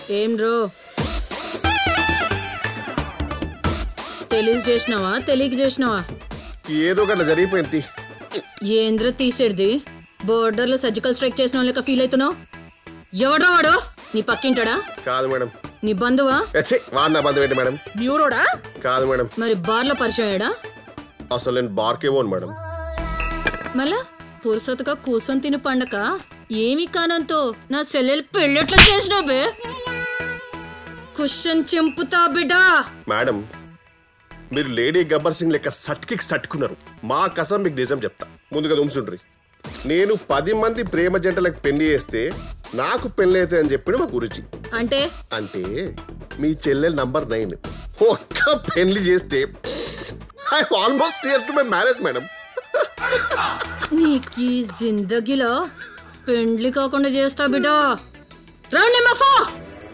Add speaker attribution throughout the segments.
Speaker 1: ఏం రో తెలిసి చేసినావా తెలియక చేసినావా
Speaker 2: ఏదో ఒకటి జరిగిపోయింది
Speaker 1: ఏంద్ర తీసేది బోర్డర్లో సర్జికల్ స్ట్రైక్ చేసిన వాళ్ళక ఫీల్ అవుతున్నావు ఎవడ్రా వాడు నీ పక్కింటాడా
Speaker 2: కాదు మేడం
Speaker 1: నీ బంధువా
Speaker 2: ఛీ, వాడు నా బంధం ఏంటి మేడం
Speaker 1: న్యూరోడా
Speaker 2: కాదు మేడం
Speaker 1: మరి బార్లో పరిచయం అయ్యాడా
Speaker 2: అసలు నేను బార్కే పోను మేడం
Speaker 1: మళ్ళా పురుసతగా కూర్చొని తిని పండక ఏమి కానంతో నా సెల్లెలు పెళ్ళెట్లా చేసినావు బే కుషన్ చెంపుతా బిడ్డా
Speaker 2: మేడం మీరు లేడీ గబ్బర్ సింగ్ లెక్క సట్కి సట్టుకున్నారు మా కసం మీకు నిజం చెప్తా ముందుగా ఉంచుండ్రి నేను పది మంది ప్రేమ జంటలకు పెళ్లి చేస్తే నాకు పెళ్లి అయితే అని చెప్పిన మా గురుజీ
Speaker 1: అంటే
Speaker 2: అంటే మీ చెల్లెలు నంబర్ నైన్ ఒక్క పెళ్లి చేస్తే I almost year to my marriage madam
Speaker 1: నీకు ఈ జిందగీలో పెండ్లి కాకుండా చేస్తా బిడ్డా రౌండ్ నెంబర్ ఫోర్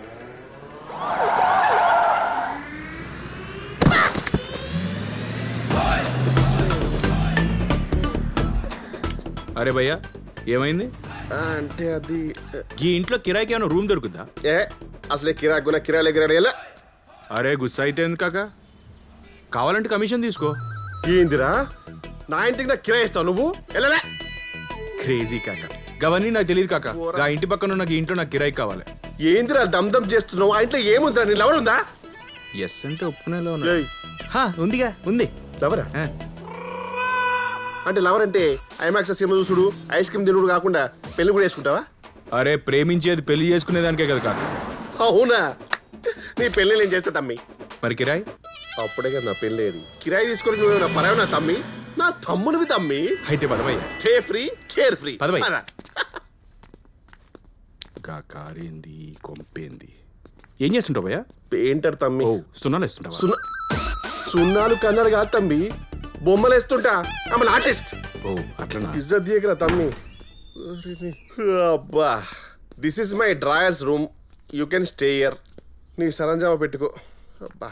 Speaker 3: అరే భయ్యా ఏమైంది
Speaker 2: అంటే అది
Speaker 3: ఈ ఇంట్లో కిరాయికి ఏమైనా రూమ్ దొరుకుద్దా
Speaker 2: ఏ అసలే కిరాక్ గుణ కిరాలే గిరాడు ఎలా
Speaker 3: అరే గుస్సా అయితే ఎందుకు కాక కావాలంటే కమిషన్ తీసుకో
Speaker 2: ఏందిరా నా ఇంటికి నాకు కిరాయి ఇస్తావు నువ్వు వెళ్ళలే
Speaker 3: క్రేజీ కాక గవన్నీ నాకు తెలియదు కాక ఆ ఇంటి పక్కన ఉన్న ఈ ఇంట్లో నాకు కిరాయి కావాలి
Speaker 2: ఏందిరా దమ్ దమ్ చేస్తున్నావు ఆ ఇంట్లో ఏముందిరా నీ లవర్ ఉందా
Speaker 3: ఎస్ అంటే ఒప్పుకునేలా ఉన్నా
Speaker 2: ఏయ్,
Speaker 3: హా, ఉందిగా ఉంది
Speaker 2: లవరా
Speaker 3: ఆ,
Speaker 2: అంటే లవర్ అంటే ఐమాక్స్ సినిమా చూసుడు ఐస్ క్రీమ్ తినుడు కాకుండా పెళ్లి కూడా వేసుకుంటావా
Speaker 3: అరే ప్రేమించేది పెళ్లి చేసుకునేదానికే కదా కాక
Speaker 2: అవునా నీ పెళ్లి నేను చేస్తా తమ్మి
Speaker 3: మరి కిరాయి
Speaker 2: అప్పుడే కదా నా పెళ్ళి ఏది కిరాయి తీసుకొని నువ్వు నా పరవ నా తమ్మి నా తమ్మునివి తమ్మి
Speaker 3: అయితే పదవయ్యా
Speaker 2: స్టే ఫ్రీ కేర్ ఫ్రీ
Speaker 3: పద భయ్. గా కారేంది కొంపేంది ఏం చేస్తుంటావు భయ్యా
Speaker 2: పెయింటర్ తమ్మి
Speaker 3: ఓ సున్నాలు వేస్తుంటావా
Speaker 2: సున్నా సున్నాలు కన్నారు కాదు తమ్మి బొమ్మలు వేస్తుంటా ఆమె ఆర్టిస్ట్
Speaker 3: ఓ అట్లనా
Speaker 2: ఇజ్జత్ దియకరా తమ్మి అబ్బా this is my drawers room you can stay here నీ సరంజామా పెట్టుకో అబ్బా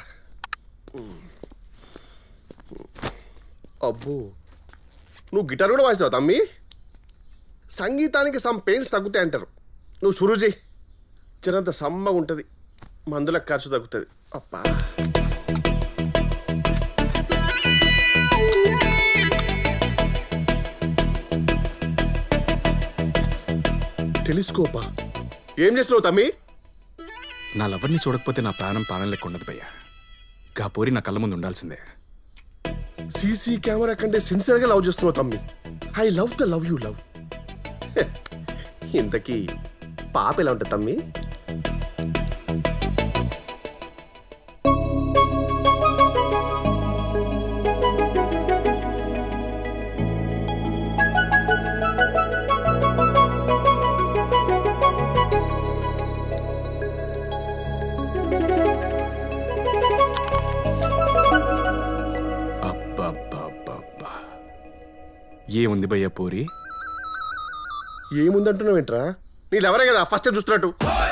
Speaker 2: అబ్బో నువ్వు గిటార్ కూడా వాయిస్తావు తమ్మి సంగీతానికి సమ్ పెయిన్స్ తగ్గుతాయి అంటారు నువ్వు షురు చేయి చిరంత సమ్మగా ఉంటుంది మందులకు ఖర్చు తగ్గుతుంది అబ్బా టెలిస్కోపా ఏం చేస్తున్నావు తమ్మి
Speaker 3: నా లవర్ని చూడకపోతే నా ప్రాణం ప్రాణం లెక్క ఉండదు భయ్యా గా పోరి నా కళ్ళ ముందు ఉండాల్సిందే
Speaker 2: సీసీ కెమెరా కంటే సిన్సియర్గా లవ్ చేస్తున్నావు తమ్మి I love the love you love ఇంతకీ పాప ఎలా ఉంటుంది తమ్మి
Speaker 3: అబ్బబ్బబ్బబ్బా ఏముంది భయ్యా పోరి
Speaker 2: ఏముందంటున్నావు ఏంట్రా నీళ్ళెవరే కదా ఫస్ట్ టైం చూస్తున్నట్టు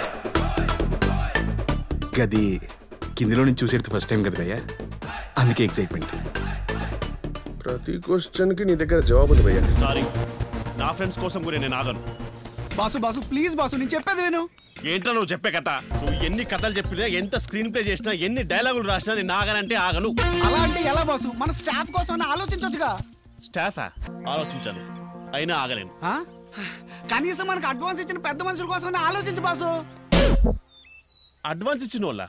Speaker 3: గది కిందిలో నుంచి చూసేది ఫస్ట్ టైం కదా భయ్యా అందుకే ఎక్సైట్మెంట్
Speaker 2: ప్రతి క్వశ్చన్కి నీ దగ్గర జవాబు ఉంది భయ్యా
Speaker 4: సారీ నా ఫ్రెండ్స్ కోసం కూడా నేను ఆగను
Speaker 5: బాసు బాసు ప్లీజ్ బాసు నేను చెప్పేది విను
Speaker 4: ఏంటో నువ్వు చెప్పే కథ నువ్వు ఎన్ని కథలు చెప్పినా ఎంత స్క్రీన్ ప్లే చేసినా ఎన్ని డైలాగులు రాసినా నేను ఆగనంటే ఆగను
Speaker 5: అలా అంటే ఎలా బాసు మన స్టాఫ్ కోసం ఆలోచించవచ్చుగా
Speaker 4: స్టాఫా ఆలోచించాను అయినా ఆగలేను
Speaker 5: ఆ? కనీసం మనకు అడ్వాన్స్ ఇచ్చిన పెద్ద మనుషుల కోసం ఆలోచించు బాసు
Speaker 4: అడ్వాన్స్ ఇచ్చిన వాళ్ళ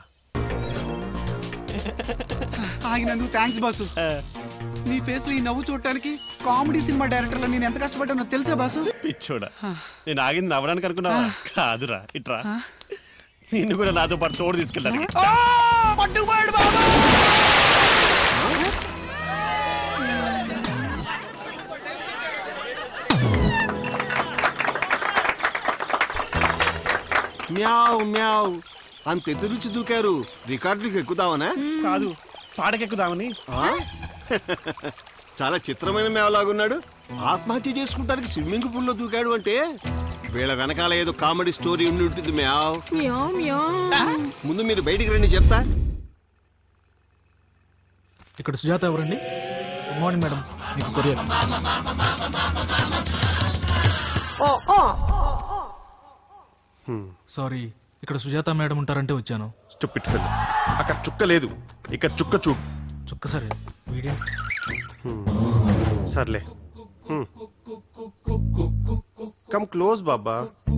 Speaker 5: ఆగినందుకు థ్యాంక్స్ బాసు నీ ఫేస్ లో ఈ నవ్వు చూడటానికి కామెడీ సినిమా డైరెక్టర్ లో నేను ఎంత కష్టపడ్డానో తెలుసా బాసు
Speaker 4: పిచ్చోడా నేను ఆగింది నవ్వడానికి అనుకున్నావా కాదురా ఇట్రా నిన్ను కూడా నాతో పాటు తోడు తీసుకెళ్ళాను
Speaker 5: ఆ, పట్టుకుపోయాడు బాబా
Speaker 6: మ్యావ్ మ్యావ్ అంత ఎత్తు నుంచి దూకారు రికార్డులకు ఎక్కుతావనా
Speaker 4: కాదు పాడకెక్కుదామని
Speaker 6: ఆ? చాలా చిత్రమైన మేవలాగున్నాడు ఆత్మహత్య చేసుకుంటానికి స్విమ్మింగ్ పూల్ లో దూకాడు అంటే వీళ్ళ వెనకాల ఏదో కామెడీ స్టోరీ ఉండి ఉంటుంది మ్యావ్ ముందు మీరు బయటికి రండి చెప్తా
Speaker 7: ఇక్కడ సుజాత ఎవరండి గుడ్ మార్నింగ్ మేడం మీకు కొరియర్ సారీ ఇక్కడ సుజాత మేడం ఉంటారంటే వచ్చాను
Speaker 4: స్టూపిడ్ ఫిల్ అక్కడ చుక్క లేదు ఇక్కడ చుక్క చూడు
Speaker 7: చుక్క సరే వీడియో
Speaker 4: సర్లే కమ్ క్లోజ్ బాబా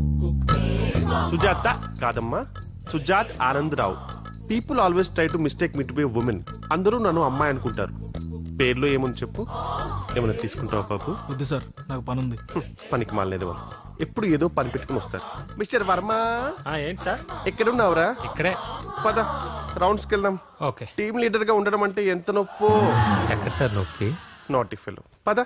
Speaker 4: సుజాత కాదమ్మా Sujath Anand Rao people always try to mistake me to be women అందరూ నన్ను అమ్మాయి అనుకుంటారు పేర్లో ఏముంది చెప్పు ఏమైనా తీసుకుంటావా బాబు
Speaker 7: వద్దు సార్ నాకు పని ఉంది
Speaker 4: హ్మ్, పనికి మాలేదు వాళ్ళు ఎప్పుడు ఏదో పని పెట్టుకుని వస్తారు మిస్టర్ వర్మ
Speaker 8: ఏంటి సార్
Speaker 4: ఎక్కడున్నావురా
Speaker 8: ఇక్కడే
Speaker 4: పద రౌండ్స్కి వెళ్దాం
Speaker 8: ఓకే
Speaker 4: టీమ్ లీడర్ గా ఉండడం అంటే ఎంత నొప్పో
Speaker 8: ఎక్కడ సార్ నొప్పి
Speaker 4: నాట్ ఫెలో పద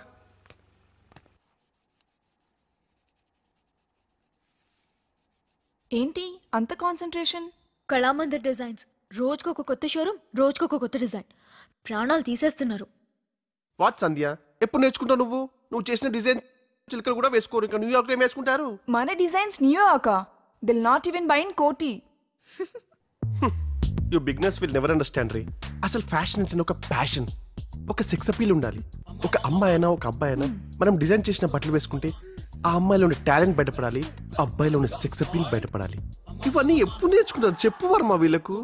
Speaker 9: ఏంటి అంత కాన్సన్ట్రేషన్
Speaker 10: కళామందిర్ డిజైన్స్ రోజుకు ఒక కొత్త షోరూమ్ రోజుకు ఒక కొత్త డిజైన్ ప్రాణాలు తీసేస్తున్నారు
Speaker 4: వాట్ సంధ్య ఎప్పుడు నేర్చుకుంటావు నువ్వు నువ్వు చేసిన డిజైన్ చిలకలు కూడా వేసుకోరు ఇంకా న్యూయార్క్ లో ఏం వేసుకుంటారు
Speaker 9: మన డిజైన్స్ న్యూయార్క్ దిల్ నాట్ ఈవెన్ బై ఇన్ కోటి
Speaker 4: you bigness will never understand రీ అసలు ఫ్యాషన్ అంటే ఒక ప్యాషన్ ఒక సెక్స్ అపీల్ ఉండాలి ఒక అమ్మాయి అయినా ఒక అబ్బాయి అయినా మనం డిజైన్ చేసిన బట్టలు వేసుకుంటే ఆ అమ్మాయిలోని టాలెంట్ బయటపడాలి ఆ అబ్బాయిలోని సెక్స్ అపీల్ బయటపడాలి ఇవన్నీ ఎప్పుడు నేర్చుకున్నారు చెప్పు వర్మ వీళ్ళకు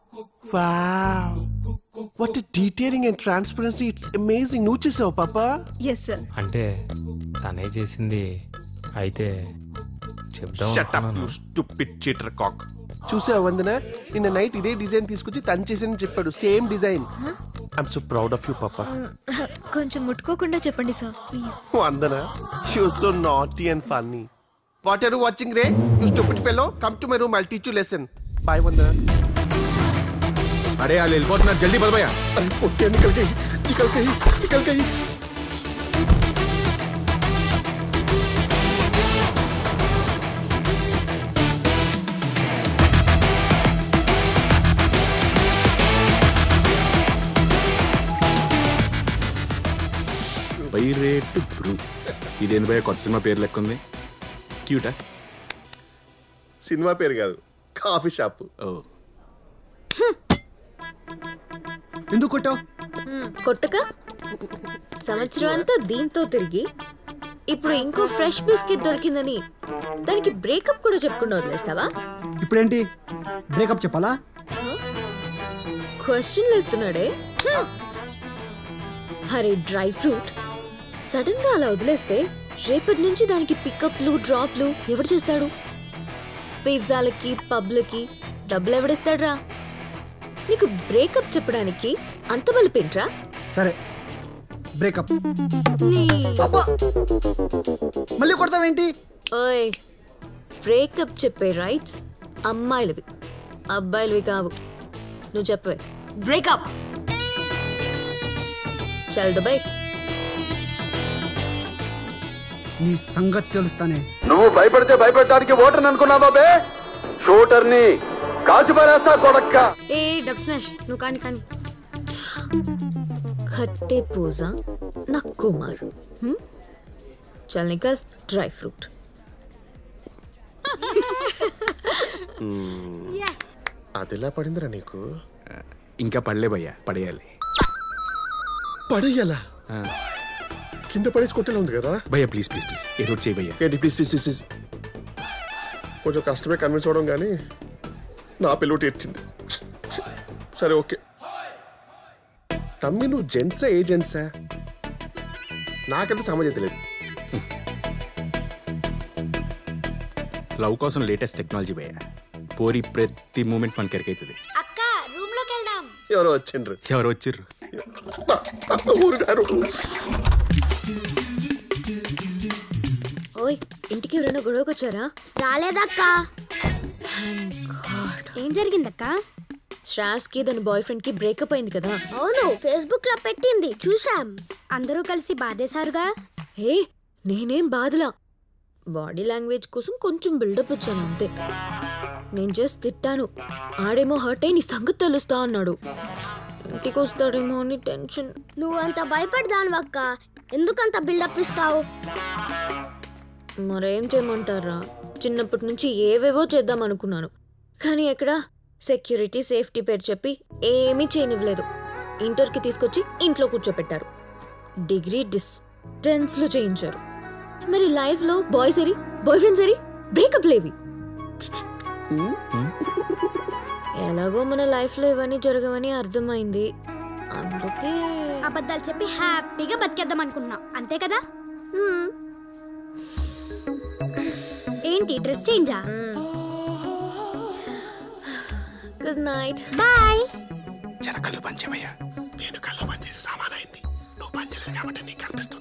Speaker 4: what detailing and transparency it's amazing నువ్వు చేసావు పాపా
Speaker 10: ఎస్ సార్
Speaker 8: అంటే తనే చేసింది అయితే చెప్దాం
Speaker 4: షట్ అప్
Speaker 8: అనుకున్నాను.
Speaker 4: యు స్టూపిడ్ చీటర్ కాక్ చూసావు వందన నిన్న నైట్ ఇదే డిజైన్ తీసుకొచ్చి తను చేసిన చెప్పాడు same design I'm so proud of you పాపా
Speaker 10: కొంచెం ముట్టుకోకుండా చెప్పండి sir please
Speaker 4: Vandana she was so naughty and funny what are you watching రే you stupid fellow come to my room I teach you lesson boy Vandana
Speaker 3: అరే వాళ్ళు వెళ్ళిపోతున్నారు జల్దీ బలబయ్యా
Speaker 4: అరే పొట్టి నికల్ గయి నికల్ గయి నికల్ గయి
Speaker 3: పైరేట్ బ్రూ ఇదేంది భయ కొత్త సినిమా పేరు లెక్క ఉంది క్యూటా
Speaker 2: సినిమా పేరు కాదు కాఫీ షాప్
Speaker 3: ఓ
Speaker 11: ఎందుకు కొట్టావు
Speaker 10: కొట్టక సంవత్సరం అంతా దీంతో తిరిగి ఇప్పుడు ఇంకో ఫ్రెష్ బిస్కెట్ దొరికిందని దానికి బ్రేకప్ కూడా చెప్పకుండా వదిలేస్తావా
Speaker 11: ఇప్పుడేంటి బ్రేకప్ చెప్పాలా
Speaker 10: క్వశ్చన్ వేస్తున్నాడే హరే డ్రై ఫ్రూట్ సడన్ గా అలా వదిలేస్తే రేపటి నుంచి దానికి పికప్లు డ్రాప్లు ఎవడు చేస్తాడు పిజ్జాలకి పబ్లకి డబ్బులు ఎవడిస్తాడ్రా నీకు బ్రేకప్ చెప్పడానికి అంత బలిపేంట్రా
Speaker 11: సరే బ్రేకప్
Speaker 10: నీ-
Speaker 11: అబ్బా మళ్ళీ కొడతావేంటి
Speaker 10: ఓయ్ బ్రేకప్ చెప్పే రైట్స్ అమ్మాయిలవి అబ్బాయిలవి కావు నువ్వు చెప్పవే బ్రేకప్ చల్ దుబాయ్
Speaker 11: నీ సంగతి తెలుస్తానే
Speaker 12: నువ్వు భయపడితే భయపెట్టడానికి ఓటర్ని అనుకున్నావా బే షూటర్ని కాల్చి పారేస్తా కొడక్క
Speaker 10: ఏ డబ్ స్మాష్ నువ్వు కాని కాని खट्टे पोजा ना कुमार हम्म? चल निकल ड्राई फ्रूट
Speaker 2: అది ఎలా పడిందిరా నీకు
Speaker 3: ఇంకా పడలే భయ్యా పడేయాలి
Speaker 2: పడేయాలా
Speaker 3: ఆ.
Speaker 2: కింద పడేసి కొట్టేలా ఉంది కదా
Speaker 3: భయ్యా ప్లీజ్ ప్లీజ్ ప్లీజ్ ఏ రోడ్ చేయి భయ్యా
Speaker 2: ఏంటి ప్లీజ్ ప్లీజ్ ప్లీజ్ ప్లీజ్ కొంచెం కష్టమే కన్విన్స్ అవ్వడం కానీ నా పిల్లోటి ఇచ్చింది సరే ఓకే తమ్మి నువ్వు జెంట్సా ఏ జెంట్సా నాకంత సమాజం తెలియదు
Speaker 3: లవ్ కోసం లేటెస్ట్ టెక్నాలజీ భయ్యా పోరి ప్రతి మూమెంట్ మనకి ఎరకైతుంది
Speaker 10: అక్క రూమ్ లోకి వెళ్దాం
Speaker 2: ఎవరో వచ్చిండ్రు
Speaker 3: ఎవరు వచ్చిర్రు
Speaker 2: ఊరుగారు
Speaker 10: ఓయ్ ఇంటికి ఎవరైనా గొడవకు వచ్చారా
Speaker 13: రాలేదక్కా ఏం జరిగిందక్క
Speaker 10: శ్రావ్స్ కి దాని బాయ్ ఫ్రెండ్ కి బ్రేకప్ అయింది కదా
Speaker 13: అవును ఫేస్బుక్ లో పెట్టింది చూసాం అందరూ కలిసి బాధేశారుగా
Speaker 10: హే నేనేం బాధలా బాడీ లాంగ్వేజ్ కోసం కొంచెం బిల్డప్ ఇచ్చాను అంతే నేను జస్ట్ తిట్టాను ఆడేమో హర్ట్ అయి నీ సంగతి తెలుస్తా అన్నాడు ఇంటికి వస్తాడేమో అని టెన్షన్
Speaker 13: నువ్వు అంత భయపడదాను అక్క ఎందుకంత బిల్డప్ ఇస్తావు
Speaker 10: మరేం చేయమంటారా చిన్నప్పటి నుంచి ఏవేవో చేద్దాం అనుకున్నాను కానీ ఎక్కడ సెక్యూరిటీ సేఫ్టీ పేరు చెప్పి ఏమీ చేయనివ్వలేదు ఇంటర్కి తీసుకొచ్చి ఇంట్లో కూర్చోపెట్టారు డిగ్రీ డిస్టెన్స్లో చేయించారు మరి లైఫ్లో బాయ్స్ ఎరి బాయ్ ఫ్రెండ్స్ ఎరి బ్రేకప్ లేవి ఎలాగో మన లైఫ్లో ఇవన్నీ జరగవని అర్థమైంది అందుకే
Speaker 13: అబద్ధాలు చెప్పి హ్యాపీగా బతికేద్దాం అనుకున్నా అంతే కదా ఏంటి డ్రెస్ చేంజా
Speaker 10: గుడ్ నైట్
Speaker 13: బాయ్
Speaker 4: జర కళ్ళు పంచేవయ్యా నేను కళ్ళు పనిచేసి సామాన్ అయింది నువ్వు పనిచేయలేదు కాబట్టి నీకు కనిపిస్తుంది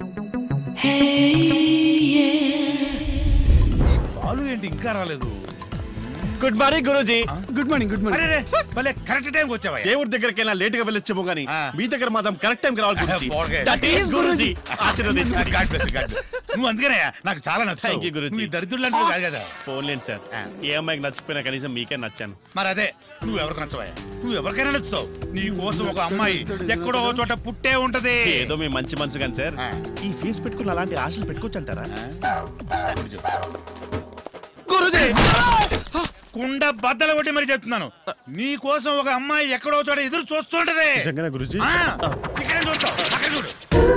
Speaker 14: పాలు ఏంటి ఇంకా రాలేదు
Speaker 6: గుడ్ మార్నింగ్ గురూజీ
Speaker 5: గుడ్ మార్నింగ్ గుడ్
Speaker 14: అరే రే, భలే కరెక్ట్ టైం వచ్చావా
Speaker 6: దేవుడి దగ్గరికి వెళ్ళినా లేట్ గా వెళ్ళొచ్చేమో గానీ మీ దగ్గర మాత్రం కరెక్ట్ టైం రావాలి గురూజీ దట్ ఈస్ గురూజీ ఆశీర్వదించండి
Speaker 14: God bless you, God bless you. నువ్వు అందుకనే నాకు చాలా
Speaker 6: థ్యాంక్ యూ
Speaker 14: నచ్చావు
Speaker 6: గురూజీ
Speaker 14: మీ దరిద్రులు అంటే కాదు కదా
Speaker 6: ఫోన్లేండి సార్ ఏ అమ్మాయికి నచ్చిపోయినా కనీసం మీకే నచ్చాను
Speaker 14: మరి అదే నువ్వు ఎవరికి నచ్చవా నువ్వు ఎవరికైనా నచ్చుతావు నీ కోసం ఒక అమ్మాయి ఎక్కడో ఓ చోట పుట్టే ఉంటది
Speaker 6: ఏదో మీ మంచి మనసు కానీ సార్ ఈ ఫీజు పెట్టుకుని అలాంటి ఆశలు పెట్టుకోవచ్చు అంటారా
Speaker 14: గురుజీ కుండ బద్దలు కొట్టి మరి చెప్తున్నాను నీ కోసం ఒక అమ్మాయి ఎక్కడో చోట ఎదురు చూస్తుంటది
Speaker 6: నిజంగానే గురూజీ
Speaker 14: ఆ, ఇక్కడే చూస్తావు అక్కడ చూడు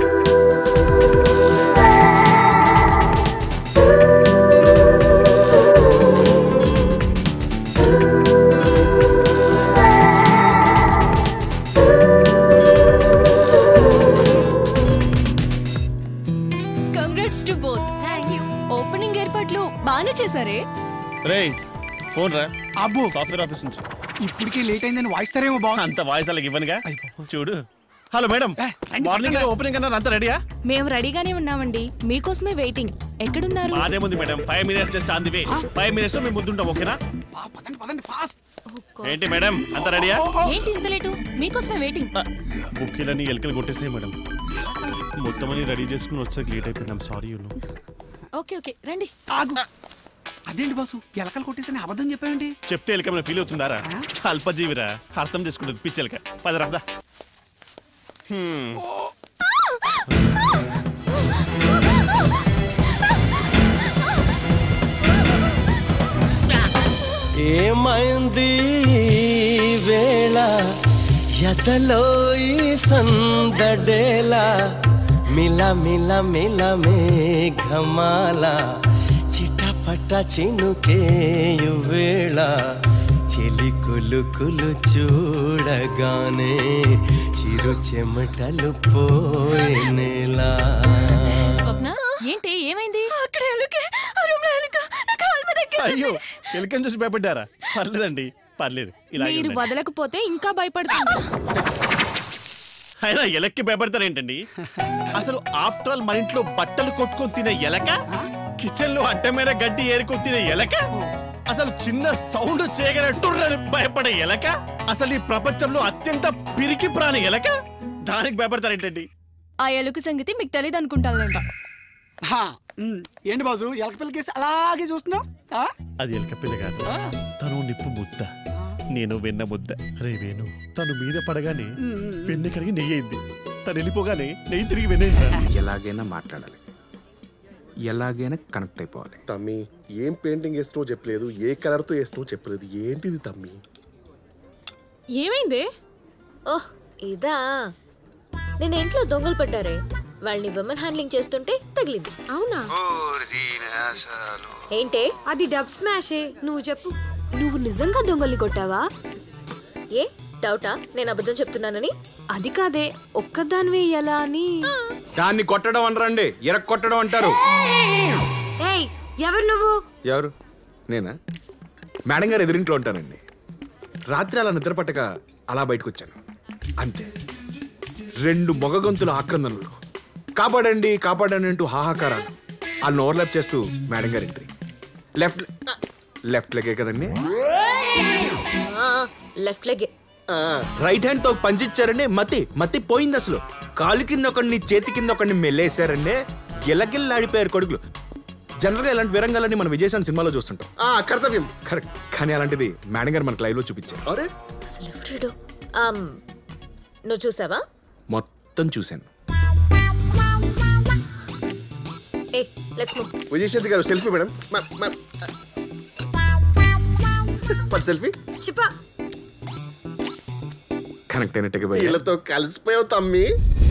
Speaker 15: congrats to both thank you opening ఏర్పాట్లు బాగానే చేశారే
Speaker 6: రే ఫోన్ రా
Speaker 5: అబ్బో
Speaker 6: సాఫ్ట్వేర్ ఆఫీస్ నుంచి
Speaker 5: ఇప్పటికే లేట్ అయిందని వాయిస్తారేమో బాగుంది
Speaker 6: అంత వాయిస్ అలాగే ఇవ్వనుగా చూడు హలో మేడం మార్నింగ్ ఓపెనింగ్ అన్నారు అంత రెడీయా
Speaker 16: మేము రెడీగానే ఉన్నామండి మీకోసమే వెయిటింగ్ ఎక్కడున్నారు
Speaker 6: మాదేముంది madam five minutes just on the way five minutes మేము ముందుంటాం ఓకేనా
Speaker 5: పదండి ఫాస్ట్
Speaker 6: ఏంటి మేడం అంత రెడీయా
Speaker 15: ఏంటి ఇంత లేటు మీకోసమే వెయిటింగ్
Speaker 6: బుక్కీలని ఎలకలు కొట్టేసాయి మేడం మొత్తం అని రెడీ చేసుకుని వచ్చాక లేట్ అయిపోయినాం సారీ యూ
Speaker 15: ఓకే ఓకే రండి
Speaker 5: ఆగు అదేంటి బాసు ఎలకలు కొట్టేసని అబద్ధం చెప్పావేంటి
Speaker 6: చెప్తే ఎలక ఏమైనా ఫీల్ అవుతుందారా అల్పజీవిరా అర్థం చేసుకుంటుంది పిచ్చెలక పదరాదా
Speaker 17: ఏమైంది ఈ వేళ ఎదలో ఈ సందడేలా మిల మిల మిల మేఘమాల చిటపట చినుకేయు వేళ చెలి కులు కులు చూడగానే చిరు చెమటలు పోయినేలా
Speaker 15: స్వప్న ఏంటి ఏమైంది అక్కడ ఎలుక రూమ్ లో ఎలుక నా కాలు మీద
Speaker 6: అయ్యో ఎలకని చూసి భయపడ్డారా పర్లేదండి పర్లేదు ఇలా
Speaker 16: మీరు వదలకపోతే ఇంకా భయపడుతుంది
Speaker 6: అయినా ఎలక్కి భయపడతారేంటండి అసలు ఆఫ్టర్ ఆల్ మన ఇంట్లో బట్టలు కొట్టుకొని తినే ఎలక కిచెన్ లో అడ్డమైన గడ్డి ఏరుకొని తినే ఎలక అసలు చిన్న సౌండ్ చేయగలట్టుర్రని భయపడే ఎలక అసలు ఈ ప్రపంచంలో అత్యంత పిరికి ప్రాణి ఎలక దానికి భయపడతారేంటండి
Speaker 15: ఆ ఎలుక సంగతి మీకు తెలియదు అనుకుంటానులేంట
Speaker 5: హా, ఉమ్, ఏంటి బాసు ఎలక పిల్లకేసి అలాగే చూస్తున్నావు ఆ?
Speaker 6: అది ఎలక పిల్ల కాదు తను నిప్పు ముద్ద నేను వెన్న ముద్ద రే వేణు తను మీద పడగానే వెన్నె కరిగి నెయ్యి అయింది తను వెళ్ళిపోగానే నెయ్యి తిరిగి వెన్నెయింది
Speaker 3: ఎలాగైనా మాట్లాడాలి ఎలాగైనా కనెక్ట్ అయిపోవాలి
Speaker 2: తమ్మి ఏం పెయింటింగ్ వేస్తావో చెప్పలేదు ఏ కలర్ తో వేస్తావో చెప్పలేదు ఏంటిది తమ్మి
Speaker 10: ఏమైంది ఓహ్ ఇదా నేను ఇంట్లో దొంగలు పట్టారే వాళ్ళని విమెన్ హ్యాండ్లింగ్ చేస్తుంటే తగిలింది అవునా ఏంటే
Speaker 18: అది డబ్ స్మాషే నువ్వు చెప్పు నువ్వు నిజంగా దొంగల్ని కొట్టావా
Speaker 10: ఏ డౌటా నేను అబద్ధం చెప్తున్నానని
Speaker 18: అది కాదే ఒక్కదానివే ఎలా అని
Speaker 3: దాన్ని కొట్టడం అనరండి ఎరక్ కొట్టడం అంటారు
Speaker 18: ఏయ్ ఎవరు నువ్వు
Speaker 3: ఎవరు నేనా మేడం గారు ఎదురింట్లో ఉంటానండి రాత్రి అలా నిద్ర పట్టక అలా బయటకు వచ్చాను అంతే రెండు మొగ గొంతుల ఆక్రందనలు కాపాడండి కాపాడండి అంటూ హాహాకారాలు వాళ్ళని ఓవర్లాప్ చేస్తూ మేడం గారు ఎంట్రీ లెఫ్ట్ లెఫ్ట్ లెగే కదండి
Speaker 10: లెఫ్ట్ లెగ్
Speaker 3: రైట్ హ్యాండ్ తో పంచిచ్చారండి మతి మతి పోయింది అసలు కాలు కింద ఒకడిని చేతి కింద ఒకడిని మెల్లేశారండి గిల్లగిల్లాడిపోయారు కొడుకులు జనరల్ గా ఇలాంటి విరంగాలని మన విజయశాంతి సినిమాలో చూస్తుంటాం
Speaker 2: కర్తవ్యం
Speaker 3: కరెక్ట్ కానీ అలాంటిది మేడం గారు మనకు లైవ్ లో చూపించారు
Speaker 2: అరే
Speaker 10: అసలు ఎవడు? ఆమ్, నువ్వు చూసావా
Speaker 3: మొత్తం చూశాను
Speaker 10: ఏ లెట్స్ మూవ్
Speaker 2: విజయశాంతి గారు సెల్ఫీ మేడం ఫర్ సెల్ఫీ
Speaker 18: చిపా
Speaker 3: కనెక్ట్ అయినట్టుగా భయ్యా.
Speaker 2: వీళ్ళతో కలిసిపోయావు తమ్మి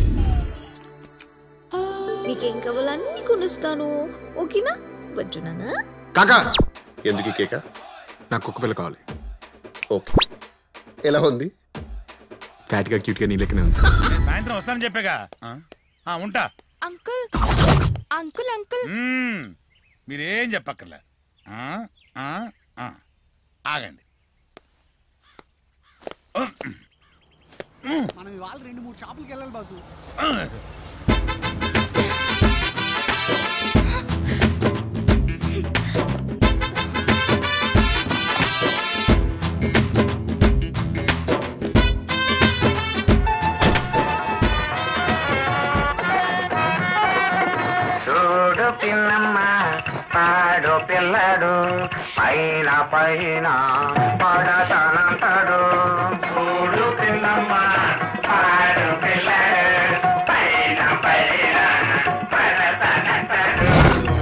Speaker 10: నీకేం కావాలన్నీ కొనిస్తాను ఓకేనా వజ్జునానా
Speaker 3: కాకా
Speaker 2: ఎందుకు ఈ కేక
Speaker 3: నాకు కుక్క పిల్ల కావాలి
Speaker 2: ఓకే ఎలా ఉంది
Speaker 3: ఫ్యాట్గా క్యూట్గా నీ లెక్కనే ఉంది
Speaker 14: నేను సాయంత్రం వస్తానని చెప్పాగా ఆ? ఆ, ఉంటా
Speaker 16: అంకుల్ అంకుల్ అంకుల్
Speaker 14: మ్మ్. మీరేం చెప్పక్కర్లే ఆ, ఆ, ఆ. ఆగండి
Speaker 5: మనం ఇవాళ రెండు మూడు షాపులకి వెళ్ళాలి బాసు
Speaker 19: చూడు పిల్లమ్మ పాడు పిల్లడు పైన పైన పడతానంటాడు చూడు పిల్లమ్మ పాడు పిల్లడు పైన పైన పడతానంటాడు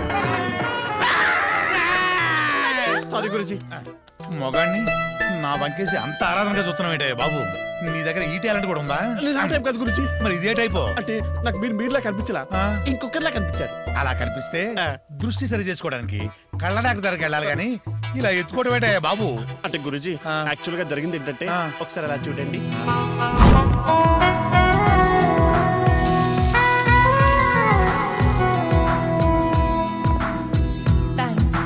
Speaker 4: సారీ గురుజీ
Speaker 14: మొగాడిని నా వంకేసి అంత ఆరాధనగా చూస్తున్నావు ఏంటయ్య బాబు నీ దగ్గర ఈ టాలెంట్ కూడా ఉందా
Speaker 4: నేను ఆ టైప్ కాదు గురుజీ
Speaker 14: మరి ఇదే టైపు
Speaker 4: అంటే నాకు మీరు మీరులా కనిపించలా ఇంకొకరిలా కనిపించారు
Speaker 14: అలా కనిపిస్తే దృష్టి సరి చేసుకోవడానికి కళ్ళ డాక్టర్ దగ్గరికి వెళ్ళాలి కానీ ఇలా ఎత్తుకోవడం ఏంటయ్య బాబు
Speaker 4: అంటే గురుజీ యాక్చువల్ గా జరిగింది ఏంటంటే ఒకసారి అలా చూడండి
Speaker 16: థ్యాంక్స్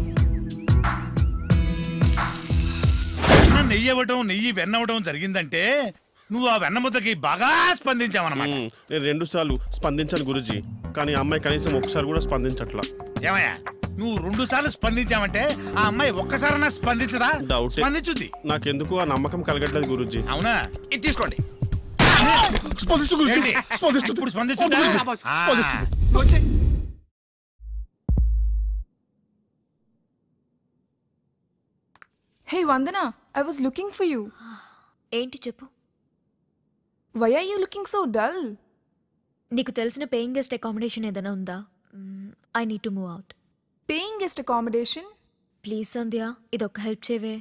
Speaker 14: వెన్న నెయ్యి అవ్వటం నెయ్యి వెన్న అవ్వటం జరిగిందంటే నువ్వు ఆ వెన్న ముద్దకి బాగా స్పందించావన్నమాట
Speaker 4: మ్మ్. నేను రెండు సార్లు స్పందించాను గురుజీ కానీ ఆ అమ్మాయి కనీసం ఒకసారి కూడా స్పందించట్లా
Speaker 14: ఏమయ్యా నువ్వు రెండు సార్లు స్పందించావంటే ఆ అమ్మాయి ఒక్కసారైనా స్పందించదా
Speaker 4: డౌట్
Speaker 14: స్పందించుద్ది
Speaker 4: నాకెందుకు ఆ నమ్మకం కలగట్లేదు గురుజీ
Speaker 14: అవునా ఇది తీసుకోండి
Speaker 4: స్పందిస్తూ గురుజీ
Speaker 14: ఏంటి?
Speaker 4: స్పందిస్తుంది
Speaker 14: ఇప్పుడు స్పందిస్తుందా?
Speaker 4: గురూజీ,
Speaker 14: ఆ.
Speaker 4: స్పందిస్తుంది
Speaker 9: hey Vandana I was looking for you
Speaker 10: ఏంటి చెప్పు
Speaker 9: why are you looking so dull
Speaker 10: నీకు తెలిసిన పేయింగ్ గెస్ట్ అకామిడేషన్ ఏదైనా ఉందా I need to move out
Speaker 9: paying guest accommodation
Speaker 10: please Sandhya ఇది ఒక హెల్ప్ చేయవే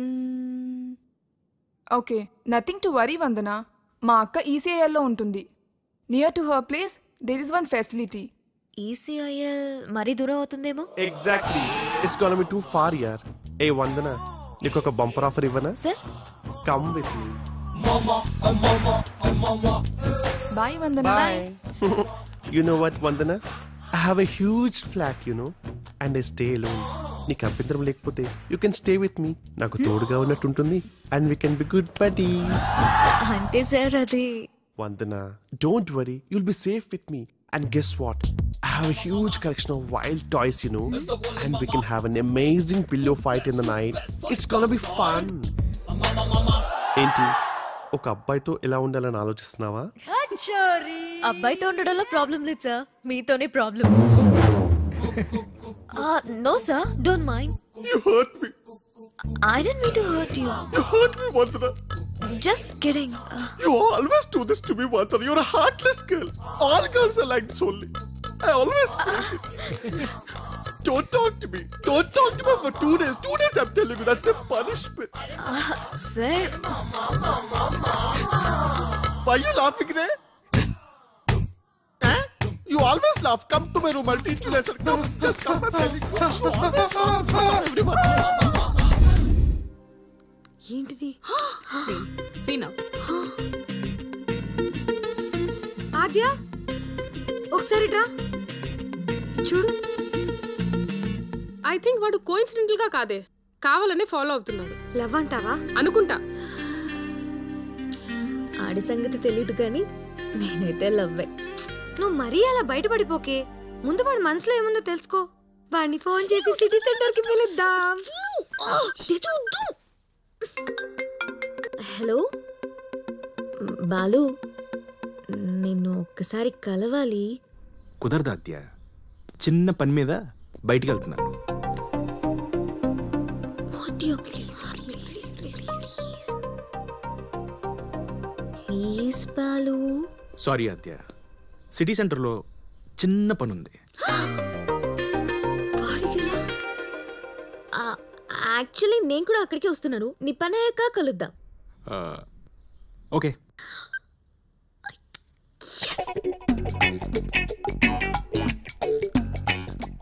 Speaker 9: okay nothing to worry Vandana మా అక్క ఈసీఐఎల్లో ఉంటుంది near to her place there is one facility
Speaker 10: ECIL మరీ దూరం అవుతుందేమో
Speaker 4: exactly it's gonna be too far యార్ ఏ వందన నీకు ఒక బంపర్ ఆఫర్ ఇవ్వనా
Speaker 10: sir
Speaker 4: come with me
Speaker 9: boy Vandana
Speaker 4: boy you know what Vandana I have a huge flat you know and I stay alone నీకు అభ్యంతరం లేకపోతే you can stay with me నాకు తోడుగా ఉన్నట్టు ఉంటుంది and we can be good buddy
Speaker 10: అంటే sir అది
Speaker 4: Vandana don't worry you'll be safe with me and guess what I have a huge collection of wild toys you know and we can have an amazing pillow fight in the night it's gonna be fun ఏంటి ఒక అబ్బాయితో ఎలా ఉండాలని ఆలోచిస్తున్నావా
Speaker 10: అబ్బాయితో ఉండడంలో problem లేదు sir మీతోనే problem no sir don't mind
Speaker 4: You hurt me.
Speaker 10: I didn't mean to hurt you
Speaker 4: You hurt me, Vandana.
Speaker 10: Just kidding
Speaker 4: You always do this to me, Vandana. You're a heartless girl. All girls are like this only. I always feel it. Don't talk to me. Don't talk to me for two days. Two days, I'm telling you. That's a punishment.
Speaker 10: Sir
Speaker 4: Why are you laughing, Ray? Eh? You always laugh. Come to my room. I'll teach you lesson. Come, just come. I'm telling you. You always laugh. Everyone.
Speaker 18: ఏంటిది
Speaker 1: సీనా
Speaker 18: ఆద్య ఒకసారి రా చూడు
Speaker 20: I think వాడు coincidental గా కాదే కావాలనే follow అవుతున్నాడు
Speaker 18: love అంటావా
Speaker 20: అనుకుంటా
Speaker 10: ఆడి సంగతి తెలియదు కానీ నేనైతే లవ్వే
Speaker 18: నువ్వు మరీ అలా బయటపడిపోకే ముందు వాడి మనసులో ఏముందో తెలుసుకో వాడిని ఫోన్ చేసి సిటీ సెంటర్ కి పిలుద్దాం
Speaker 10: హలో బాలు నిన్ను ఒక్కసారి కలవాలి
Speaker 3: కుదరదు అత్య చిన్న పని మీద బయటికి వెళ్తున్నాను
Speaker 10: what you please Balu
Speaker 3: sorry అత్య సిటీ సెంటర్లో చిన్న పని ఉంది
Speaker 10: యాక్చువల్లీ నేను కూడా అక్కడికి వస్తున్నాను నీ పని అయ్యాక కలుద్దాం
Speaker 3: ఆ, ఓకే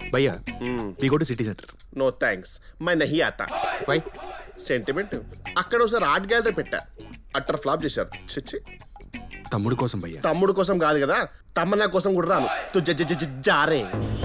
Speaker 3: భయ్యా we go to city centre
Speaker 2: no thanks మై నహి ఆతా వై సెంటిమెంట్ అక్కడ ఒకసారి ఆర్ట్ గ్యాలరీ పెట్టా అట్టర్ ఫ్లాప్ చేశారు చిచ్చి
Speaker 3: తమ్ముడు కోసం భయ్యా
Speaker 2: తమ్ముడు కోసం కాదు కదా తమ్మన్నా కోసం కూడా రాను తు జ జ జ జ జారే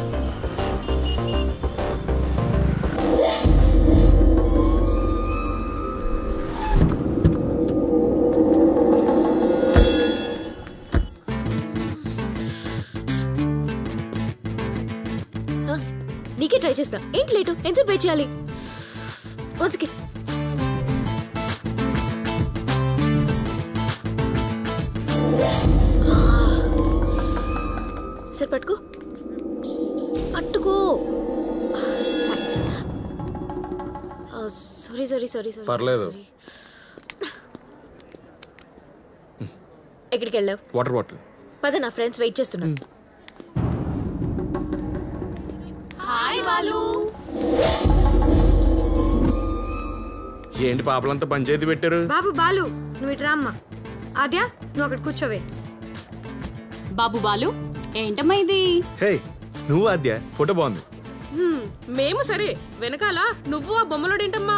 Speaker 10: హ? నీకే ట్రై చేస్తా ఏంటి లేటు ఎంతసేపు వెయిట్ చేయాలి వన్ సెకండ్ సరే పట్టుకో పట్టుకో సారీ సారీ సారీ సారీ
Speaker 3: పర్లేదు
Speaker 10: ఎక్కడికి వెళ్ళావు
Speaker 3: వాటర్ బాటిల్
Speaker 10: పద నా ఫ్రెండ్స్ వెయిట్ చేస్తున్నారు హాయ్ బాలు
Speaker 3: ఏంటి పాపలంతా పంచాయతీ పెట్టారు
Speaker 18: బాబు బాలు నువ్వు ఇటు రామ్మా ఆద్య నువ్వు అక్కడ కూర్చోవే
Speaker 21: బాబు బాలు ఏంటమ్మా ఇది
Speaker 3: హే నువ్వు ఆద్య ఫోటో బాగుంది
Speaker 20: హ్మ్, మేము సరే వెనకాల నువ్వు ఆ బొమ్మలోడేంటమ్మా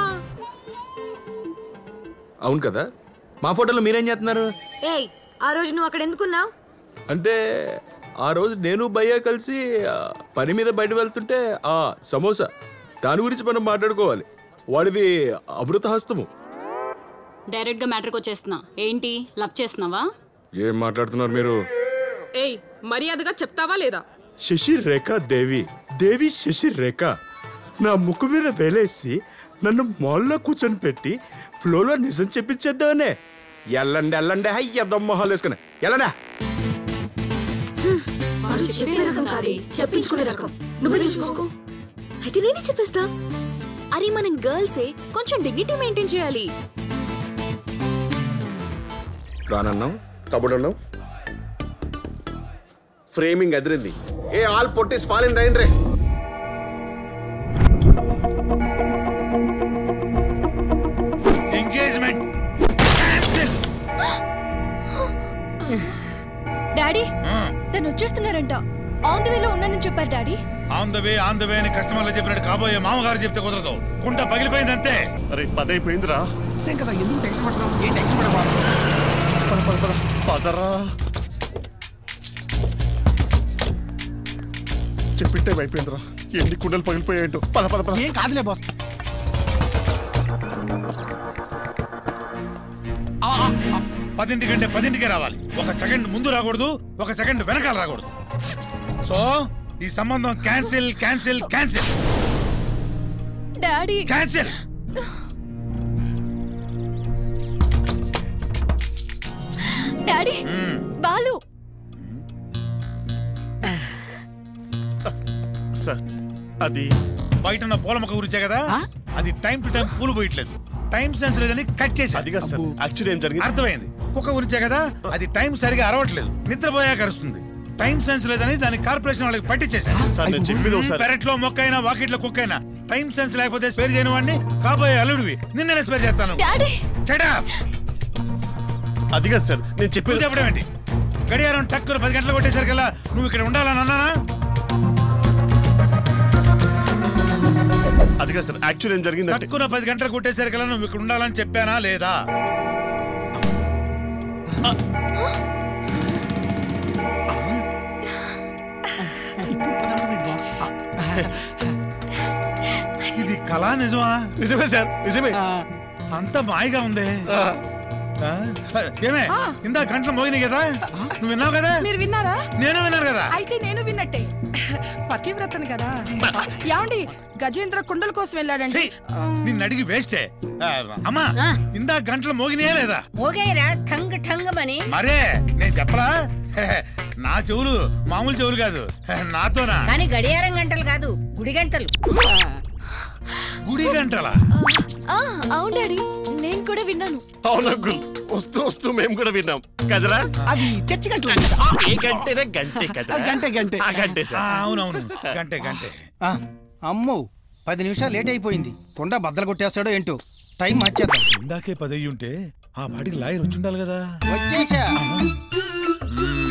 Speaker 3: అవును కదా మా ఫోటోలో మీరేం చేస్తున్నారు
Speaker 18: ఏయ్ ఆ రోజు నువ్వు అక్కడ ఎందుకున్నావు
Speaker 3: అంటే ఆ రోజు నేను భయ్య కలిసి ఆ, పని మీద బయట వెళ్తుంటే ఆ సమోసా దాని గురించి మనం మాట్లాడుకోవాలి వాడిది అమృత హస్తము
Speaker 21: డైరెక్ట్ గా మ్యాటర్కి వచ్చేస్తున్నా ఏంటి లవ్ చేస్తున్నావా
Speaker 3: ఏం మాట్లాడుతున్నారు మీరు
Speaker 20: ఏయ్ మర్యాదగా చెప్తావా లేదా
Speaker 3: శశి రేఖ దేవి దేవి శశి రేఖ నా ముక్కు మీద వేలేసి నన్ను మాల్లో కూర్చొని పెట్టి ఫ్లోలో నిజం చెప్పించేద్దామనే ఎల్లండి ఎల్లండి హై ఎద్దం మొహాలు వేసుకుని ఎల్లడా
Speaker 10: వాడు చెప్పే రకం కాదే చెప్పించుకునే రకం నువ్వే చూసుకో అయితే నేనే చెప్పేస్తా
Speaker 15: అరే మనం గర్ల్సే కొంచెం డిగ్నిటీ మెయింటైన్ చేయాలి
Speaker 3: రానన్నావు
Speaker 2: తమ్ముడు అన్నావు ఫ్రేమింగ్ అదిరింది ఏ ఆల్ పొట్టిస్ ఫాలిన్ రైన్ రే
Speaker 14: ఎంగేజ్మెంట్
Speaker 15: డాడీ తను వచ్చేస్తున్నారంట ఆన్ ది వేలో ఉన్నానని చెప్పారు daddy
Speaker 14: on the way on the way అని కస్టమర్లు చెప్పినట్టు కాబోయే మామగారు చెప్తే కుదరదు కుంట పగిలిపోయింది అంతే
Speaker 4: అరే పదైపోయిందిరా
Speaker 5: సేమ్ కదా ఎందుకు టెన్షన్ పడుతున్నావు ఏం టెన్షన్ పడబాకు
Speaker 4: పద పద పద పదరా చెప్పిట్టే అయిపోయిందిరా ఎన్ని కుండలు పగిలిపోయాయంటో పద పద పద
Speaker 5: ఏం కాదులే బాస్
Speaker 14: పదింటి కంటే పదింటికే రావాలి ఒక సెకండ్ ముందు రాకూడదు ఒక సెకండ్ వెనకాల రాకూడదు సో ఈ సంబంధం cancel cancel cancel
Speaker 15: daddy
Speaker 14: cancel
Speaker 15: daddy Balu
Speaker 4: sir అది
Speaker 14: బయట ఉన్న పూల మొక్క గురించే కదా అది టైం టు టైం పూలు పోయట్లేదు టైం సెన్స్ లేదని కట్ చేసి
Speaker 4: అది కాదు సార్ యాక్చువల్లీ ఏం జరిగింది
Speaker 14: అర్థమైంది కుక్క గురించే కదా అది టైం సరిగా అరవట్లేదు నిద్రపోయాక అరుస్తుంది టైం సెన్స్ లేదని దాని కార్పొరేషన్ వాళ్ళకి పట్టించేశాను
Speaker 4: సార్, నేను చెప్పేది ఒకసారి-
Speaker 14: పెరట్లో మొక్క అయినా వాకిట్లో కుక్క అయినా టైం సెన్స్ లేకపోతే స్పేర్ చేయని వాడిని కాబోయే అల్లుడివి నిన్నే స్పేర్ చేస్తాను Shut up!
Speaker 4: అది కాదు సార్ నేను
Speaker 14: నువ్వు
Speaker 4: చెప్పేది
Speaker 14: చెప్పడం ఏంటి గడియారం టక్కున పది గంటలు కొట్టేసరికల్లా నువ్వు ఇక్కడ ఉండాలని అన్నానా
Speaker 4: అది కాదు సార్ యాక్చువల్లీ ఏం జరిగిందంటే
Speaker 14: టక్కున పది గంటలు కొట్టేసరికల్లా నువ్వు ఇక్కడ ఉండాలని చెప్పానా లేదా ఇది కళా నిజమా
Speaker 4: నిజమే సార్ నిజమే
Speaker 14: అంత మాయగా ఉంది ఆ? ఏమే ఇందా గంటలు మోగినాయి కదా నువ్వు విన్నావు కదా
Speaker 22: మీరు విన్నారా
Speaker 14: నేను విన్నాను కదా
Speaker 22: అయితే నేను విన్నట్టే పతివ్రతను కదా ఏమండి గజేంద్ర కుండల కోసం వెళ్ళాడండి
Speaker 14: నిన్ను అడిగి వేస్టే ఆ, అమ్మా ఇందా గంటలు మోగినాయా లేదా
Speaker 23: మోగేరా ఠంగ్ ఠంగమని
Speaker 14: మరే నేను చెప్పలా నా చెవులు మామూలు చెవులు కాదు నాతోనా
Speaker 23: కానీ గడియారం గంటలు కాదు గుడి గంటలు
Speaker 14: గుడి గంటలా
Speaker 10: ఆ, అవును డాడీ నేను కూడా విన్నాను
Speaker 4: అవును అంకుల్ వస్తూ వస్తూ మేము కూడా విన్నాం కదరా
Speaker 5: అవి చర్చి గంటలు
Speaker 4: ఏ గంటేనే గంటే కదా
Speaker 5: గంటే గంటే
Speaker 4: ఆ గంటే
Speaker 14: ఆ,
Speaker 4: సార్
Speaker 14: అవునవును గంటే గంటే
Speaker 24: ఆ, అమ్మో పది నిమిషాలు లేట్ అయిపోయింది కొండ బద్దలు కొట్టేస్తాడో ఏంటో టైం మార్చేద్దాం
Speaker 14: ఇందాకే పది అయ్యి ఉంటే ఆ పాటికి లాయర్ వచ్చి ఉండాలి కదా
Speaker 24: వచ్చేసా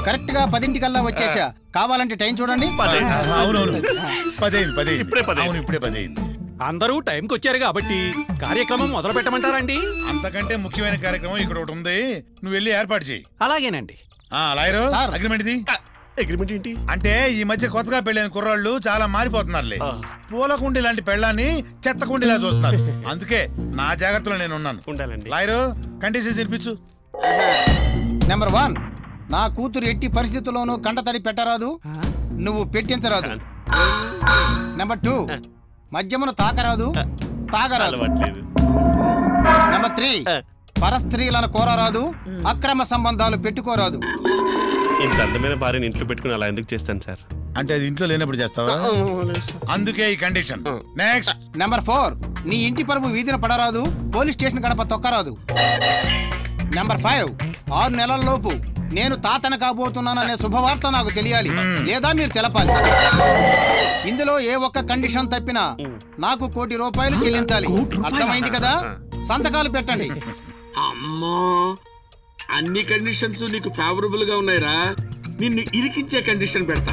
Speaker 24: కరెక్ట్ గా పదింటికల్లా వచ్చేసా కావాలంటే టైం చూడండి
Speaker 14: అవునవును పదేంది పదేంది ఇప్పుడే పదే అవును ఇప్పుడే పదేంది
Speaker 7: అందరూ టైంకి వచ్చారు కాబట్టి కార్యక్రమం మొదలు పెట్టమంటారండి
Speaker 14: అంతకంటే ముఖ్యమైన కార్యక్రమం ఇక్కడ ఒకటి ఉంది నువ్వు వెళ్ళి ఏర్పాటు చేయి
Speaker 7: అలాగేనండి
Speaker 14: ఆ లాయరు
Speaker 24: సార్.
Speaker 14: అగ్రిమెంట్ ఇది
Speaker 2: అగ్రిమెంట్ ఏంటి
Speaker 14: అంటే ఈ మధ్య కొత్తగా పెళ్ళైన కుర్రాళ్ళు చాలా మారిపోతున్నారులే పూలకుండి లాంటి పెళ్ళాన్ని చెత్త కుండీలా చూస్తున్నారు అందుకే నా జాగ్రత్తలో నేను ఉన్నాను
Speaker 2: ఉండాలండి
Speaker 14: లాయరు కండిషన్స్ ఇప్పించు
Speaker 24: నెంబర్ వన్ నా కూతురు ఎట్టి పరిస్థితుల్లోనూ కంటతడి పెట్టరాదు నువ్వు పెట్టించరాదు నెంబర్ టూ మద్యమును తాకరాదు తాగరాదు
Speaker 2: అలవాట్లేదు
Speaker 24: నెంబర్ త్రీ పరస్త్రీలను కోరరాదు అక్రమ సంబంధాలు పెట్టుకోరాదు
Speaker 2: ఇంత అందమైన భార్యని ఇంట్లో పెట్టుకుని అలా ఎందుకు చేస్తాను సార్
Speaker 14: అంటే అది ఇంట్లో లేనప్పుడు చేస్తావా అందుకే ఈ కండిషన్ నెక్స్ట్
Speaker 24: నెంబర్ ఫోర్ నీ ఇంటి పరుపు వీధిన పడరాదు పోలీస్ స్టేషన్ గడప తొక్కరాదు నెంబర్ ఫైవ్ ఆరు నెలల లోపు నేను తాతన కాబోతున్నాననే శుభవార్త నాకు తెలియాలి లేదా మీరు తెలపాలి ఇందులో ఏ ఒక్క కండిషన్ తప్పినా నాకు కోటి రూపాయలు చెల్లించాలి అర్థమైంది కదా సంతకాలు పెట్టండి
Speaker 8: అమ్మో అన్ని కండిషన్స్ నీకు ఫేవరబుల్ గా ఉన్నాయిరా నిన్ను ఇరికించే కండిషన్ పెడతా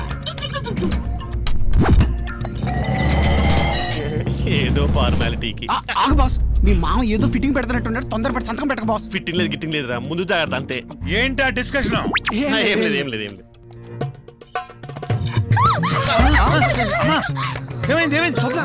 Speaker 2: ఏదో ఫార్మాలిటీకి
Speaker 5: ఆగు బాస్ మీ మామ ఏదో ఫిట్టింగ్ పెడుతున్నట్టున్నాడు తొందరపడి సంతకం పెట్టక బాస్
Speaker 2: ఫిట్టింగ్ లేదు గిట్టింగ్ లేదురా ముందు జాగ్రత్త అంతే
Speaker 14: ఏంటా డిస్కషన్
Speaker 2: ఏం లేదు ఏం లేదు ఏం లేదు
Speaker 14: ఏమైంది ఏమైంది స్వప్న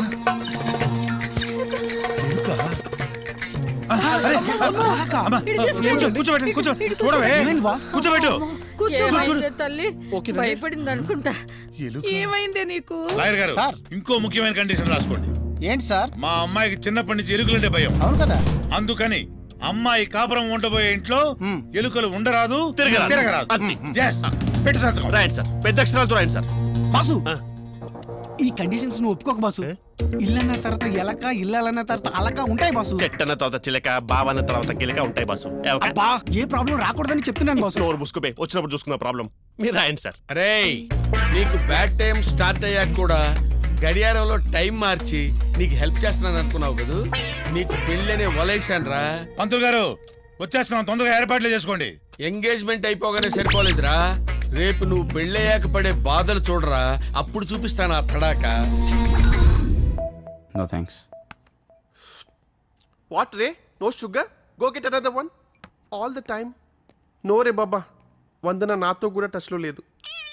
Speaker 14: అరే, అమ్మా, కూర్చో, కూర్చోబెట్టండి కూర్చో చూడవే కూర్చోబెట్టు
Speaker 22: ఏమైందే తల్లి భయపడింది అనుకుంటా ఏమైందే నీకు
Speaker 14: లాయర్ గారు ఇంకో ముఖ్యమైన కండిషన్ రాసుకోండి
Speaker 24: ఏంటి సార్
Speaker 14: మా అమ్మాయికి చిన్నప్పటి నుంచి ఎలుకలంటే భయం
Speaker 24: అవును కదా
Speaker 14: అందుకని అమ్మాయి కాపురం ఉండబోయే ఇంట్లో ఎలుకలు ఉండరాదు
Speaker 2: తిరగరాదు.
Speaker 14: తిరగరాదు Yes. పెట్టు సంతకం
Speaker 2: రాయండి సార్ పెద్ద అక్షరాలతో రాయండి సార్
Speaker 5: బాసు ఈ కండిషన్స్ నువ్వు ఒప్పుకోక బాసు ఇల్లన్న తర్వాత ఎలక ఇల్లాలన్న తర్వాత అలక ఉంటాయి బాసు
Speaker 2: చెట్టన్న తర్వాత చిలక బావన్న తర్వాత గిలక ఉంటాయి బాసు ఏ ఒక-
Speaker 5: అబ్బా ఏ ప్రాబ్లం రాకూడదని చెప్తున్నాను బాసు
Speaker 2: నోరు ముసుకుపోయి వచ్చినప్పుడు చూసుకున్న ప్రాబ్లం మీరు రాయండి సార్
Speaker 8: అరే నీకు బ్యాడ్ టైం స్టార్ట్ అయ్యాక కూడా గడియారంలో టైం మార్చి నీకు హెల్ప్ చేస్తున్నాను అనుకున్నావు కదూ నీకు పెళ్ళనే వలేశాను రా
Speaker 14: పంతులు గారు వచ్చేస్తున్నాం తొందరగా ఏర్పాట్లు చేసుకోండి
Speaker 8: ఎంగేజ్మెంట్ అయిపోగానే సరిపోలేదురా రేపు నువ్వు పెళ్ళయ్యాక పడే బాధలు చూడరా అప్పుడు చూపిస్తాను ఆ తడాక
Speaker 11: నో థ్యాంక్స్
Speaker 4: వాట్ రే no sugar go get another one all the time no రే బాబా వందన నాతో కూడా టచ్లో లేదు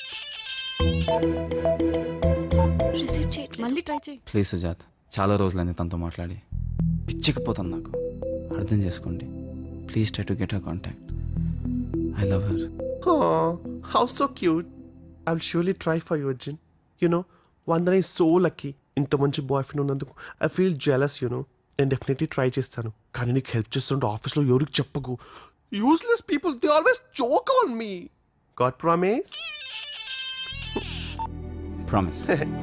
Speaker 15: మళ్ళీ ట్రై చేయి
Speaker 11: ప్లీజ్ సుజాత్ చాలా రోజులైంది తనతో మాట్లాడి పిచ్చకపోతాను నాకు అర్థం చేసుకోండి please try to get her contact I love her
Speaker 4: how so cute I will surely try for you Arjun you know Vandana is so lucky ఇంత మంచి బాయ్ ఫ్రెండ్ ఉన్నందుకు ఐ ఫీల్ జెలస్ యూనో నేను డెఫినెట్లీ ట్రై చేస్తాను కానీ నీకు హెల్ప్ చేస్తుంటే ఆఫీస్లో ఎవరికి చెప్పకు useless people they always joke on me God promise
Speaker 11: promise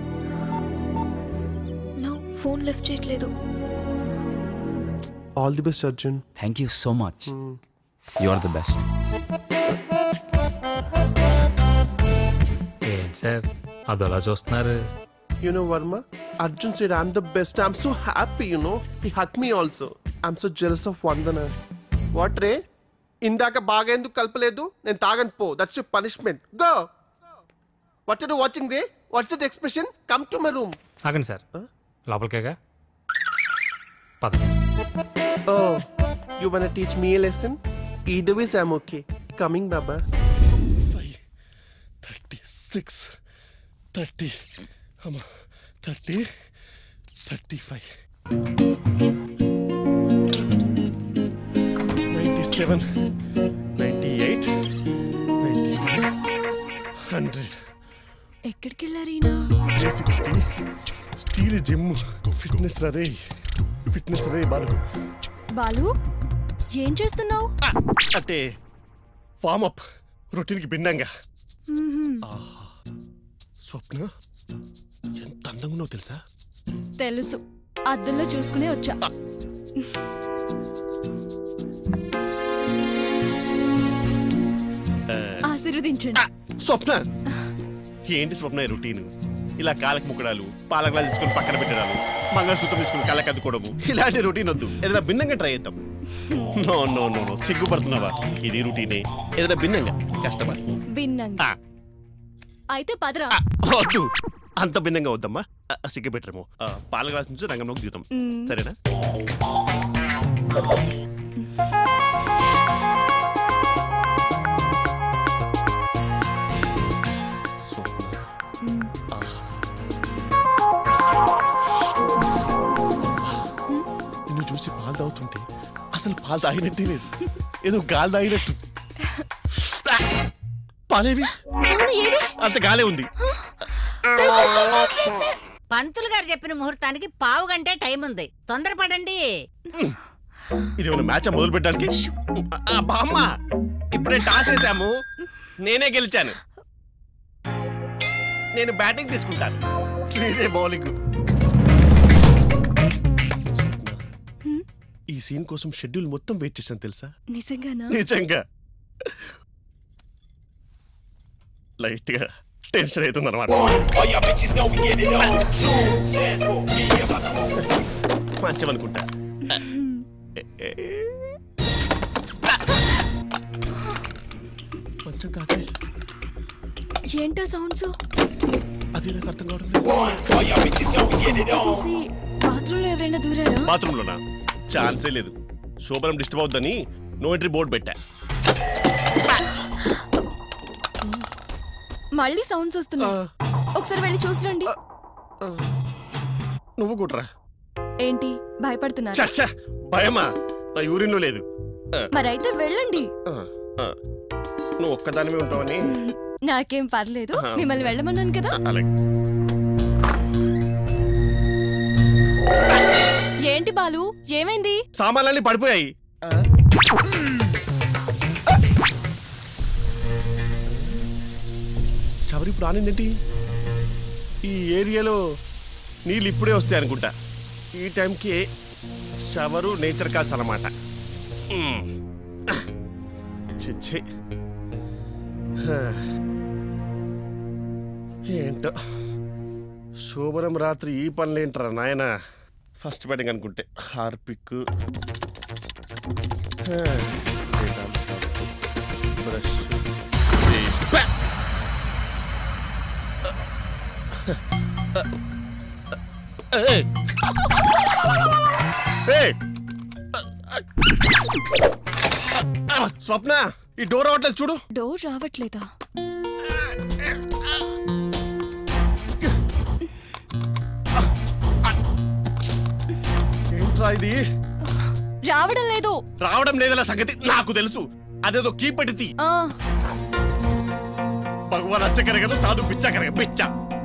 Speaker 10: no phone lift చేయట్లేదు
Speaker 4: all the best Arjun
Speaker 11: thank you so much you are the best
Speaker 12: ఏంటి సార్ అదలా చూస్తున్నారు
Speaker 4: You know, Varma, Arjun said I'm the best. I'm so happy, you know. He hugged me also. I'm so jealous of Vandana. What, Ray? ఇందాక బాగా ఎందుకు కలపలేదు నేను తాగను పో that's you punishment go what are watching రే what's it expression come to my room
Speaker 12: ఆగండి sir లోపలికేగా పద
Speaker 4: oh you want teach me lesson either ways I'm okay coming బాబా
Speaker 2: thirty six thirty thirty thirty five ninety seven ninety eight ninety hundred
Speaker 10: ఎక్కడికి వెళ్ళారు ఈయన
Speaker 2: three sixty steel gym fitness రే fitness రే బాలు
Speaker 10: బాలు ఏం చేస్తున్నావు
Speaker 2: అంటే ఫామ్ అప్ రొటీన్కి భిన్నంగా స్వప్న ఎంత అందంగా ఉన్నావు తెలుసా
Speaker 10: తెలుసు అద్దంలో చూసుకునే వచ్చా ఆశీర్వదించండి
Speaker 2: స్వప్న ఏంటి స్వప్న రొటీన్ ఇలా కాలకు ముక్కడాలు పాల గ్లాస్ తీసుకొని పక్కన పెట్టడాలు
Speaker 4: మంగళసూత్రం తీసుకుని కళ్ళకి అద్దుకోవడము ఇలాంటి రొటీన్ వద్దు ఏదైనా భిన్నంగా ట్రై చేద్దాం నో నో నో నో సిగ్గుపడుతున్నావా ఇది రొటీనే ఏదైనా భిన్నంగా కష్టమా
Speaker 10: భిన్నంగా అయితే పదరా
Speaker 4: వద్దు అంత భిన్నంగా వద్దమ్మా ఆ, సిగ్గు పెట్టరేమో ఆ, పాల గ్లాస్ నుంచి రంగంలోకి దిగుతాం
Speaker 10: మ్మ్.
Speaker 4: సరేనా నిన్ను చూసి పాలు తాగుతుంటే అసలు పాలు తాగినట్టే లేదు ఏదో గాలి తాగినట్టు పాలేవి అంత గాలే ఉంది
Speaker 23: పంతులు గారు చెప్పిన ముహూర్తానికి పావు గంటే టైం ఉంది తొందరపడండి
Speaker 4: ఇది ఏమైనా మ్యాచ్ మొదలు పెట్టడానికి ఆ, బామ్మ ఇప్పుడే టాస్ వేసాము నేనే గెలిచాను నేను బ్యాటింగ్ తీసుకుంటాను ఇదే బౌలింగ్ ఈ సీన్ కోసం షెడ్యూల్ మొత్తం వెయిట్ చేశాను తెలుసా
Speaker 10: నిజంగానా
Speaker 4: నిజంగా లైట్ గా టెన్షన్ అవుతుంది అనమాట మంచమనుకుంటా మంచం కాదే
Speaker 10: ఏంటా సౌండ్స్
Speaker 4: అది నాకు అర్థం కావడం
Speaker 10: తీసి బాత్రూంలో ఎవరైనా దూరారా
Speaker 4: బాత్రూమ్ లోనా ఛాన్సే లేదు శోభనం డిస్టర్బ్ అవుద్దని నో ఎంట్రీ బోర్డు పెట్టా
Speaker 10: మళ్ళీ సౌండ్స్ వస్తున్నాయి ఒకసారి వెళ్ళి చూసిరండి
Speaker 4: నువ్వు కుట్రా
Speaker 10: ఏంటి భయపడుతున్నారు
Speaker 4: చచ్చా భయమా నా యూరిన్లో లేదు ఆ,
Speaker 10: మరైతే వెళ్ళండి
Speaker 4: ఆ, ఆ. నువ్వు ఒక్కదానివే ఉంటావని
Speaker 10: నాకేం పర్లేదు
Speaker 4: ఆహా.
Speaker 10: మిమ్మల్ని వెళ్ళమన్నాను కదా
Speaker 4: అలాగే
Speaker 10: ఏంటి బాలు ఏమైంది
Speaker 4: సామాన్లన్నీ పడిపోయాయి శబరి ఇప్పుడు ఆనిందేంటి ఈ ఏరియాలో నీళ్ళు ఇప్పుడే వస్తాయి అనుకుంటా ఈ టైంకి షవరు నేచర్ కాస్ అనమాట చిచ్చి హా. ఏంటో శోభనం రాత్రి ఈ పనులేంట్రా నాయన ఫస్ట్ బ్యాటింగ్ అనుకుంటే హార్పిక్ హా. Dettol shampoo, brush Deepa. ఏయ్. ఏయ్. స్వప్న ఈ డోర్ రావట్లేదు చూడు
Speaker 10: డోర్ రావట్లేదా
Speaker 4: ఏంట్రా ఇది
Speaker 10: రావడం లేదు
Speaker 4: రావడం లేదలా సంగతి నాకు తెలుసు అదేదో కీపడితి
Speaker 10: ఆ
Speaker 4: భగవాన్ అచ్చకరగదు సాధు పిచ్చకరగ పిచ్చ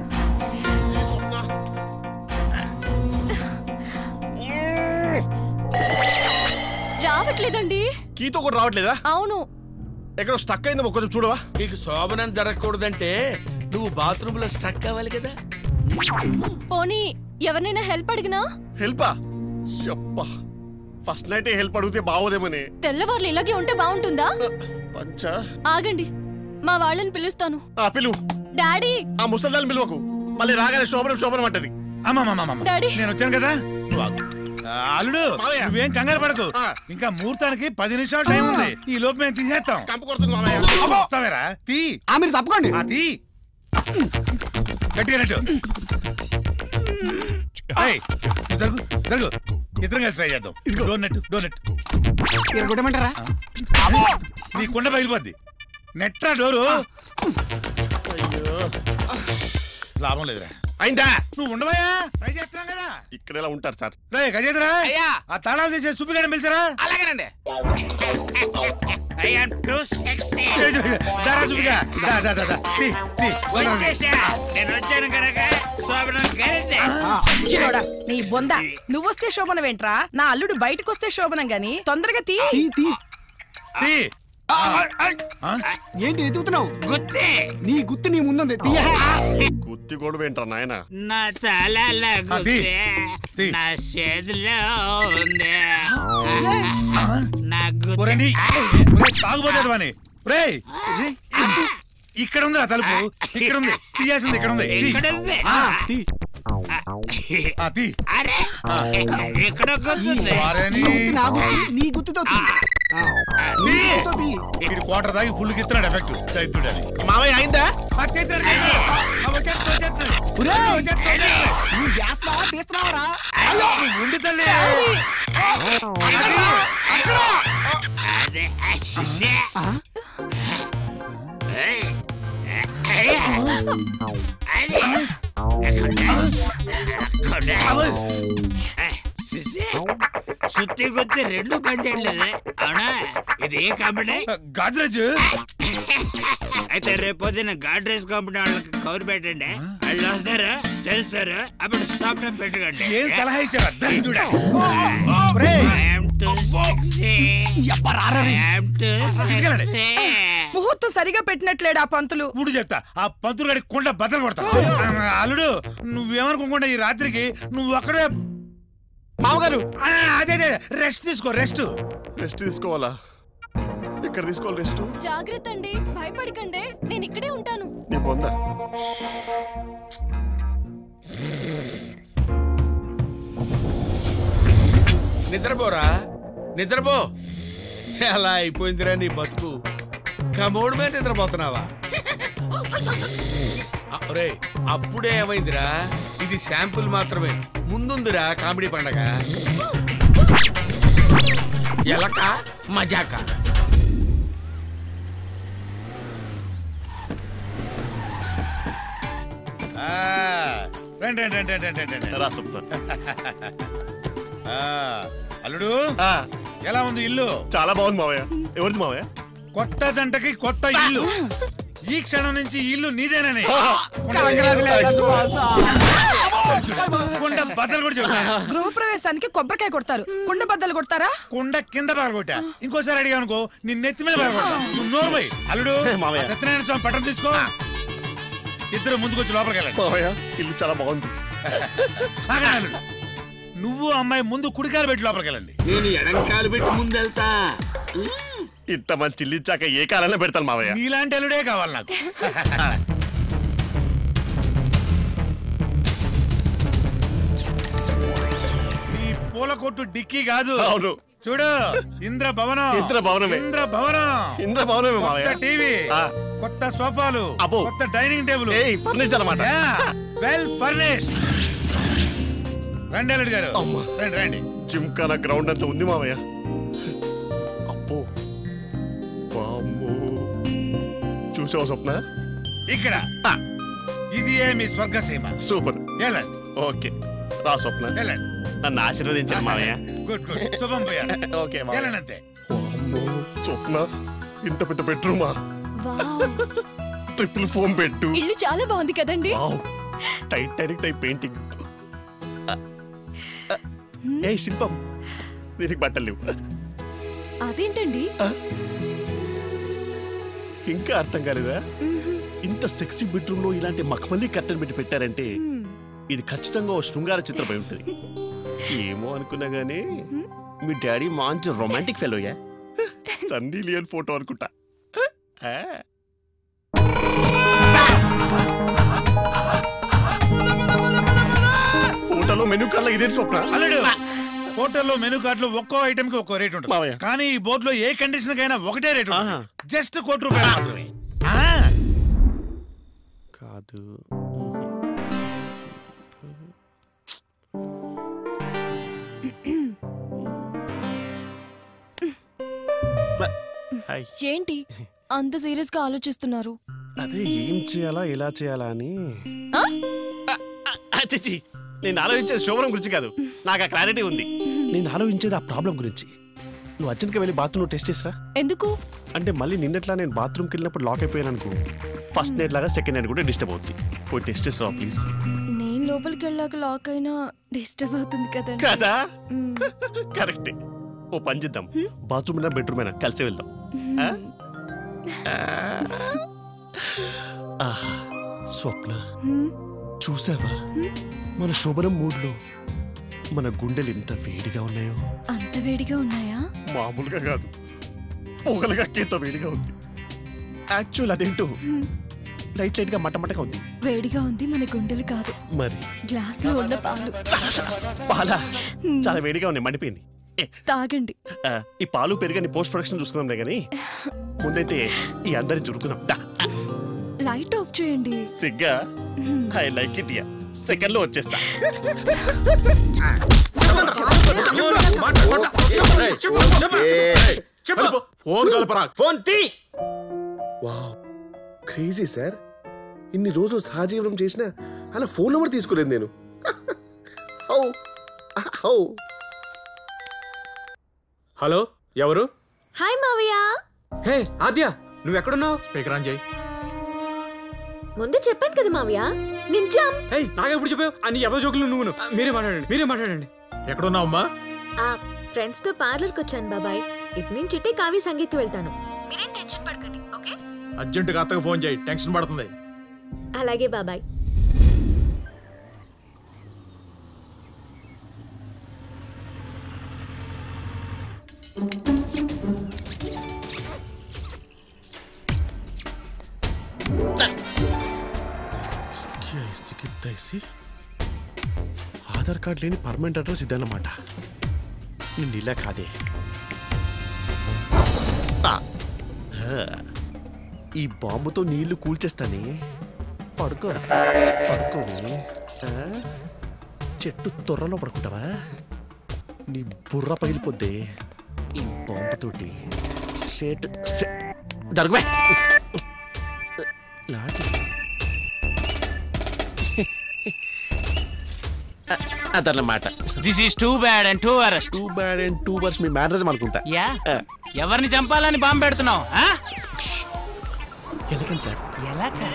Speaker 10: రావట్లేదండి
Speaker 4: కీతో కూడా రావట్లేదా
Speaker 10: అవును
Speaker 4: ఎక్కడో స్టక్ అయిందో కొంచెం చూడవా
Speaker 8: నీకు శోభనం జరగకూడదంటే నువ్వు బాత్రూమ్ లో స్ట్రక్ అవ్వాలి కదా
Speaker 10: పోనీ ఎవరినైనా హెల్ప్ అడిగినా
Speaker 4: హెల్పా చెప్పా ఫస్ట్ నైట్ హెల్ప్ అడిగితే బాగోదేమని
Speaker 10: తెల్లవార్లు ఇలాగే ఉంటే బాగుంటుందా
Speaker 4: పంచా
Speaker 10: ఆగండి మా వాళ్ళని పిలుస్తాను
Speaker 4: ఆ పిలువు
Speaker 10: డాడీ
Speaker 4: ఆ ముసల్దాన్ని పిలువకు మళ్ళీ రాగానే శోభనం శోభనం అంటది
Speaker 14: అమ్మమ్మమ్మమ్మ
Speaker 10: డాడీ
Speaker 14: నేను వచ్చాను కదా నువ్వు ఆగు. ఆ, అల్లుడు నువ్వేం కంగారు పడకు ఇంకా ముహూర్తానికి పది నిమిషాలు టైం ఉంది ఈ లోపు మేము తీసేస్తాం
Speaker 4: కంపు కొడుతుంది మామయ్య
Speaker 14: వస్తావేరా తీ
Speaker 5: మీరు తప్పకోండి
Speaker 14: ఆ, తీ గట్టిగా నెట్టు ఏయ్, జరుగు జరుగు ఇద్దరం కలిసి ట్రై చేద్దాం డోర్ నెట్ డోర్ నెట్
Speaker 5: తిరగొట్టమంటారా
Speaker 14: నీ కుండ పగిలిపోద్ది నెట్రా డోరు లాభం లేదురా
Speaker 4: అయిందా
Speaker 14: నువ్వు ఉండవయ్యా ట్రై చేస్తున్నాం కదా
Speaker 4: ఇక్కడ ఎలా ఉంటారు సార్
Speaker 14: రే గజేంద్రా ఆ తాళాలు తీసే సుబ్బిగడ పిలిచారా
Speaker 5: అలాగేనండి
Speaker 14: ఐ యామ్ టూ సెక్సీ దారా సుబ్బిగా దా దా దా దా తీ తీ
Speaker 23: నేను వచ్చాను కనుక శోభనం
Speaker 22: చిన్నోడా, నీ బొంద నువ్వొస్తే శోభనం ఏంట్రా నా అల్లుడు బయటకు వస్తే శోభనం గాని తొందరగా తీ
Speaker 14: తీ
Speaker 5: ఏంటి ఎదుగుతున్నావు గుత్తి నీ గుత్తి నీ ముందుంది తీయ
Speaker 4: గుత్తి గొడవ ఏంట్రా నాయన
Speaker 23: నా తలలో
Speaker 14: అది.
Speaker 23: గుద్దే నా చేతిలో ఉంది నా
Speaker 14: ఒరేయ్, ఒరేయ్, తాగుబోతుంది వాని రేయ్ ఇక్కడ ఉంది ఆ తలుపు ఇక్కడ ఉంది తీయాల్సింది ఇక్కడ ఉంది తీ.
Speaker 23: ఇక్కడ ఉంది.
Speaker 14: ఆ, తీ. అది
Speaker 23: అరే ఇక్కడ గుర్తుంది
Speaker 14: వారేని.
Speaker 5: నీ గుర్తుతో
Speaker 14: వీడి కోటర్ దాగి ఫుల్ ఇస్తున్నాడు ఎఫెక్ట్ చైత్రుడని
Speaker 4: మామయ్య అయిందా
Speaker 5: నువ్వు చేస్తున్నావా తీస్తున్నావరా
Speaker 14: ఉండి తల్లి
Speaker 23: అదే అదే. ఏయ్. ఏయ్. అదే. అక్కడ. సిసి, సుత్తి గుత్తి రెండు పని చేయలేదు అవునా ఇది ఏ కంపెనీ
Speaker 14: గాడ్రేజ్
Speaker 23: అయితే రేపు పొద్దున్న గాడ్రేజ్ కంపెనీ వాళ్ళకి కౌరు పెట్టండి వాళ్ళు వస్తారు తెలుస్తారు అప్పుడు సాఫ్ట్వేర్ పెట్టుకోండి
Speaker 14: ఏం సలహా ఇచ్చారా దరిద్రుడా
Speaker 23: I'm too sexy. I'm too
Speaker 14: తీసుకెళ్ళండి.
Speaker 23: sexy.
Speaker 22: ముహూర్తం సరిగా పెట్టినట్లేడు ఆ పంతులు
Speaker 14: ఇప్పుడు చెప్తా ఆ పంతులు గడి కొండ బద్దలు కొడతా అల్లుడు నువ్వేమనుకోకుండా ఈ రాత్రికి నువ్వు అక్కడే
Speaker 4: మామగారు
Speaker 14: అదే అదే రెస్ట్ తీసుకో రెస్ట్
Speaker 4: రెస్ట్ తీసుకోవాలా ఇక్కడ తీసుకోవాలి రెస్ట్
Speaker 10: జాగ్రత్త అండి భయపడకండి నేను ఇక్కడే ఉంటాను
Speaker 4: నీ పొందా
Speaker 8: నిద్రపోరా నిద్రపో ఎలా అయిపోయిందిరా నీ బతుకు కమోడు మీద నిద్రపోతున్నావా ఆ, ఒరేయ్ అప్పుడే ఏమైందిరా ఇది శాంపుల్ మాత్రమే ముందుందిరా కామెడీ పండగ ఎలక మజాక
Speaker 14: ఆ, రండి రండి రండి రండి రండి రండి
Speaker 4: రా సూపర్
Speaker 14: ఆ, అల్లుడు ఎలా ఉంది ఇల్లు
Speaker 4: చాలా బాగుంది మావయ్య ఎవరిది మావయ్య
Speaker 14: కొత్త జంటకి కొత్త ఇల్లు ఈ క్షణం నుంచి ఈ ఇల్లు నీదేనని కుండ బద్దలు కూడా చెబుతా
Speaker 22: గృహప్రవేశానికి కొబ్బరికాయ కొడతారు కుండ బద్దలు కొడతారా
Speaker 14: కుండ కింద పగలగొట్టా ఇంకోసారి అడిగా అనుకో నీ నెత్తి మీద పగలగొట్టా నువ్వు నోరు పోయి అల్లుడు
Speaker 4: మావయ్య.
Speaker 14: ఆ సత్యనారాయణ స్వామి పట్టం తీసుకో ఇద్దరు ముందుకొచ్చి లోపలికి వెళ్ళండి
Speaker 4: మావయ్య ఇల్లు చాలా బాగుంది
Speaker 14: ఆగండి, అల్లుడు. నువ్వు అమ్మాయి ముందు కుడికాలు పెట్టి లోపలికి వెళ్ళండి
Speaker 8: నేను ఎడంకాలు పెట్టి ముందెళ్తా
Speaker 4: ఇంత మంచి ఇల్లు ఇచ్చాక ఏ కాలంలో పెడతాను మావయ్య
Speaker 14: నీలాంటి అల్లుడే కావాలి నాకు ఈ పూల కొట్టు డిక్కీ కాదు
Speaker 4: అవును.
Speaker 14: చూడు ఇంద్ర భవనం
Speaker 4: ఇంద్ర భవనమే.
Speaker 14: ఇంద్ర భవనం
Speaker 4: ఇంద్ర భవనమే మావయ్య.
Speaker 14: కొత్త టీవీ
Speaker 4: ఆ.
Speaker 14: కొత్త సోఫాలు
Speaker 4: అబ్బో.
Speaker 14: కొత్త డైనింగ్ టేబుల్
Speaker 4: ఏయ్, furniture అన్నమాట.
Speaker 14: వెల్ ఫర్నిష్ రండి అల్లుడు గారు రండి రండి
Speaker 4: జిమ్కానా గ్రౌండ్ అంతా ఉంది మావయ్య అబ్బో వామ్మో. చూసావా స్వప్న
Speaker 14: ఇక్కడ ఇది ఏ మీ స్వర్గసీమ
Speaker 4: సూపర్
Speaker 14: వెళ్ళండి
Speaker 4: ఓకే రా స్వప్న
Speaker 14: వెళ్ళండి
Speaker 4: నన్ను ఆశీర్వదించండి మావయ్య
Speaker 14: గుడ్ గుడ్ శుభం పోయా
Speaker 4: ఓకే మావయ్య.
Speaker 14: వెళ్ళండి అంతే
Speaker 4: వామ్మో, స్వప్న ఇంత పెద్ద బెడ్రూమా ట్రిపుల్ ఫోమ్ పెట్టు
Speaker 10: ఇల్లు చాలా బాగుంది కదండి
Speaker 4: టైటానిక్ టైప్ పెయింటింగ్ ఏ శిల్పం దీనికి బట్టలు లేవు
Speaker 10: అదేంటండి
Speaker 4: ఇంకా అర్థం కాలేదా ఇంత సెక్సీ బెడ్రూమ్ లో ఇలాంటి మఖమల్లి కట్టెలు పెట్టి పెట్టారంటే ఇది ఖచ్చితంగా ఓ శృంగార చిత్రమై ఉంటుంది ఏమో అనుకున్నా గానీ మీ డాడీ మంచి రొమాంటిక్ ఫెలోయా సన్నీ లియన్ ఫోటో అనుకుంటా ఆ. హోటల్లో మెనూ కార్లో ఇదే స్వప్న
Speaker 14: అల్లుడు హోటల్లో మెనూ కార్డులో ఒక్కో ఐటమ్ కి ఒక్కో రేట్ ఉంటుంది కానీ ఈ బోర్డు లో ఏ కండిషన్ కైనా ఒకటే రేట్ జస్ట్ కోటి రూపాయలు మాత్రమే ఆ,
Speaker 4: కాదు హాయ్
Speaker 10: ఏంటి అంత సీరియస్ గా ఆలోచిస్తున్నారు
Speaker 4: అదే ఏం చేయాలా ఎలా చేయాలా అని
Speaker 10: ఆ?
Speaker 4: చిచి నేను ఆలోచించేది శోభనం గురించి కాదు నాకు ఆ క్లారిటీ ఉంది నేను ఆలోచించేది ఆ ప్రాబ్లం గురించి నువ్వు అర్జెంట్గా వెళ్ళి బాత్రూమ్ టెస్ట్ చేసిరా
Speaker 10: ఎందుకు
Speaker 4: అంటే మళ్ళీ నిన్నట్లా నేను బాత్రూమ్కి వెళ్ళినప్పుడు లాక్ అయిపోయాను అనుకో ఫస్ట్ నైట్ లాగా సెకండ్ నైట్ కూడా డిస్టర్బ్ అవుతుంది పోయి టెస్ట్ చేసిరా ప్లీజ్
Speaker 10: నేను లోపలికి వెళ్ళాక లాక్ అయినా డిస్టర్బ్ అవుతుంది కదండి
Speaker 4: కదా
Speaker 10: మ్మ్.
Speaker 4: కరెక్టే ఓ పని చేద్దాం బాత్రూమ్ అయినా బెడ్రూమ్ అయినా కలిసి వెళ్దాం ఆ? ఆహా స్వప్న
Speaker 10: హ్మ్.
Speaker 4: చూసావా మన శోభనం మూడ్లో మన గుండెలు ఎంత వేడిగా ఉన్నాయో
Speaker 10: అంత వేడిగా ఉన్నాయా
Speaker 4: మామూలుగా కాదు పొగలుగా కేతో వేడిగా ఉంది యాక్చువల్ అదేంటో లైట్ లైట్ గా మటమటగా ఉంది
Speaker 6: వేడిగా ఉంది మన గుండెలు కాదు
Speaker 4: మరి
Speaker 6: గ్లాస్ లో ఉన్న పాలు
Speaker 4: పాలా చాలా వేడిగా ఉంది మండిపోయింది ఏ,
Speaker 6: తాగండి
Speaker 4: ఆ, ఈ పాలు పెరిగని పోస్ట్ ప్రొడక్షన్ చూసుకుందాంలే కానీ ముందైతే ఈ అందరిని చురుకుందాం దా.
Speaker 6: లైట్ ఆఫ్ చేయండి
Speaker 4: సిగ్గా I like it yeah second లో వచ్చేస్తా
Speaker 3: ఫోన్ కలపరా ఫోన్ తీ
Speaker 2: వావ్ క్రేజీ సార్ ఇన్ని రోజులు సహజీవనం చేసినా అలా ఫోన్ నెంబర్ తీసుకోలేదు నేను హౌ హౌ
Speaker 3: హలో ఎవరు
Speaker 10: హాయ్ మావయ్య
Speaker 3: హే ఆద్య నువ్వు ఎక్కడున్నావు స్పీకర్ ఆన్ చేయి
Speaker 10: ముందే చెప్పాను కదా మావయ్య నిజం
Speaker 3: హే నాకెప్పుడు చెప్పావు అన్ని ఎవరో జోకులు నువ్వు మీరే మాట్లాడండి మీరే మాట్లాడండి
Speaker 14: ఎక్కడున్నావమ్మా
Speaker 10: ఆ ఫ్రెండ్స్ తో పార్లర్ కి వచ్చాను బాబాయ్ ఇటు నుంచి ఇట్టే కావి సంగీత్ వెళ్తాను మీరేం టెన్షన్ పడకండి ఓకే
Speaker 14: అర్జెంటుగా అత్తకు ఫోన్ చేయి టెన్షన్ పడుతుంది
Speaker 10: అలాగే బాబాయ్
Speaker 4: ఇస్కి ఐసికి దైసి ఆధార్ కార్డ్ లేని పర్మనెంట్ అడ్రస్ ఇదన్నమాట నిన్ను ఇలా కాదే ఆ. ఆ. ఈ బాంబుతో నీళ్లు కూల్చేస్తానే పడుకో పడుకోవే ఆ? చెట్టు తొర్రలో పడుకుంటావా నీ బుర్ర పగిలిపోద్దే ఈ బాంబుతోటి స్ట్రేట్ జరగవే లాటి అదన్నమాట
Speaker 23: this is too bad and too arrest
Speaker 4: too bad and too worse మీ మేనరిజం అనుకుంటా
Speaker 23: యా ఎవరిని చంపాలని బాంబు పెడుతున్నావు ఆ?
Speaker 4: ఎలాగండి సార్
Speaker 23: ఎలాగా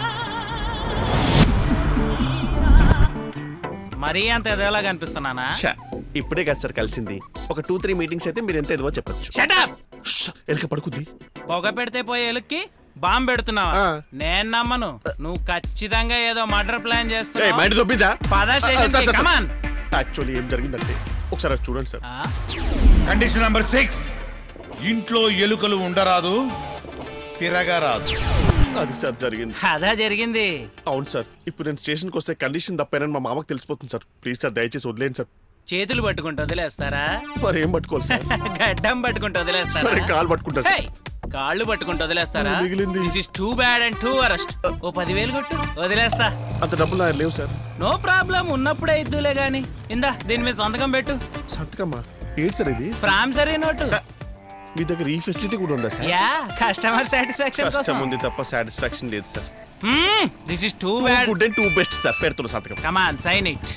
Speaker 23: మరీ అంత ఎదోలా కనిపిస్తున్నానా
Speaker 4: ఛ, ఇప్పుడే కదా సార్ కలిసింది ఒక టూ త్రీ మీటింగ్స్ అయితే మీరు ఎంత ఎదువో చెప్పచ్చు
Speaker 23: షటప్
Speaker 4: ఎలక పడుకుంది
Speaker 23: పొగ పెడితే పోయే ఎలుక్కి బాంబు పెడుతున్నావా నేను నమ్మను నువ్వు ఖచ్చితంగా ఏదో మర్డర్ ప్లాన్
Speaker 4: ఏయ్,
Speaker 23: చేస్తున్నావు
Speaker 4: మైండ్ దొబ్బిందా
Speaker 23: పద స్టేషన్కి, come on.
Speaker 4: యాక్చువల్లీ ఏం జరిగిందంటే ఒకసారి అది చూడండి సార్
Speaker 14: కండిషన్ నెంబర్ సిక్స్ ఇంట్లో ఎలుకలు ఉండరాదు తిరగరాదు
Speaker 4: అది సార్ జరిగింది
Speaker 23: అదా జరిగింది
Speaker 4: అవును సార్ ఇప్పుడు నేను స్టేషన్కి వస్తే కండిషన్ తప్పానని మా మామకు తెలిసిపోతుంది సార్ ప్లీజ్ సార్ దయచేసి వదిలేండి సార్
Speaker 23: చేతులు పట్టుకుంటూ వదిలేస్తారా
Speaker 4: మరి ఏం పట్టుకోవాలి సార్
Speaker 23: గడ్డం పట్టుకుంటూ వదిలేస్తారా
Speaker 4: సరే కాలు పట్టుకుంటా సార్
Speaker 23: హేయ్, కాళ్ళు పట్టుకుంటూ వదిలేస్తారా
Speaker 4: మిగిలింది.
Speaker 23: This is too bad and too arrest ఓ పదివేలు కొట్టు వదిలేస్తా
Speaker 4: అంత డబ్బులు నా లేవు సార్
Speaker 23: నో ప్రాబ్లం ఉన్నప్పుడే ఇద్దులే గాని ఇందా దీని మీద సంతకం పెట్టు
Speaker 4: సంతకమ్మా ఏంటి సార్ ఇది
Speaker 23: ప్రామిసరీ నోటు
Speaker 4: మీ దగ్గర ఈ ఫెసిలిటీ కూడా ఉందా సార్
Speaker 23: యా కస్టమర్ సాటిస్ఫాక్షన్
Speaker 4: కష్టం
Speaker 23: కోసం
Speaker 4: ఉంది తప్ప సాటిస్ఫాక్షన్ లేదు sir
Speaker 23: this is too
Speaker 4: too
Speaker 23: bad
Speaker 4: good and too best sir పెడుతున్న సంతకం
Speaker 23: come on sign it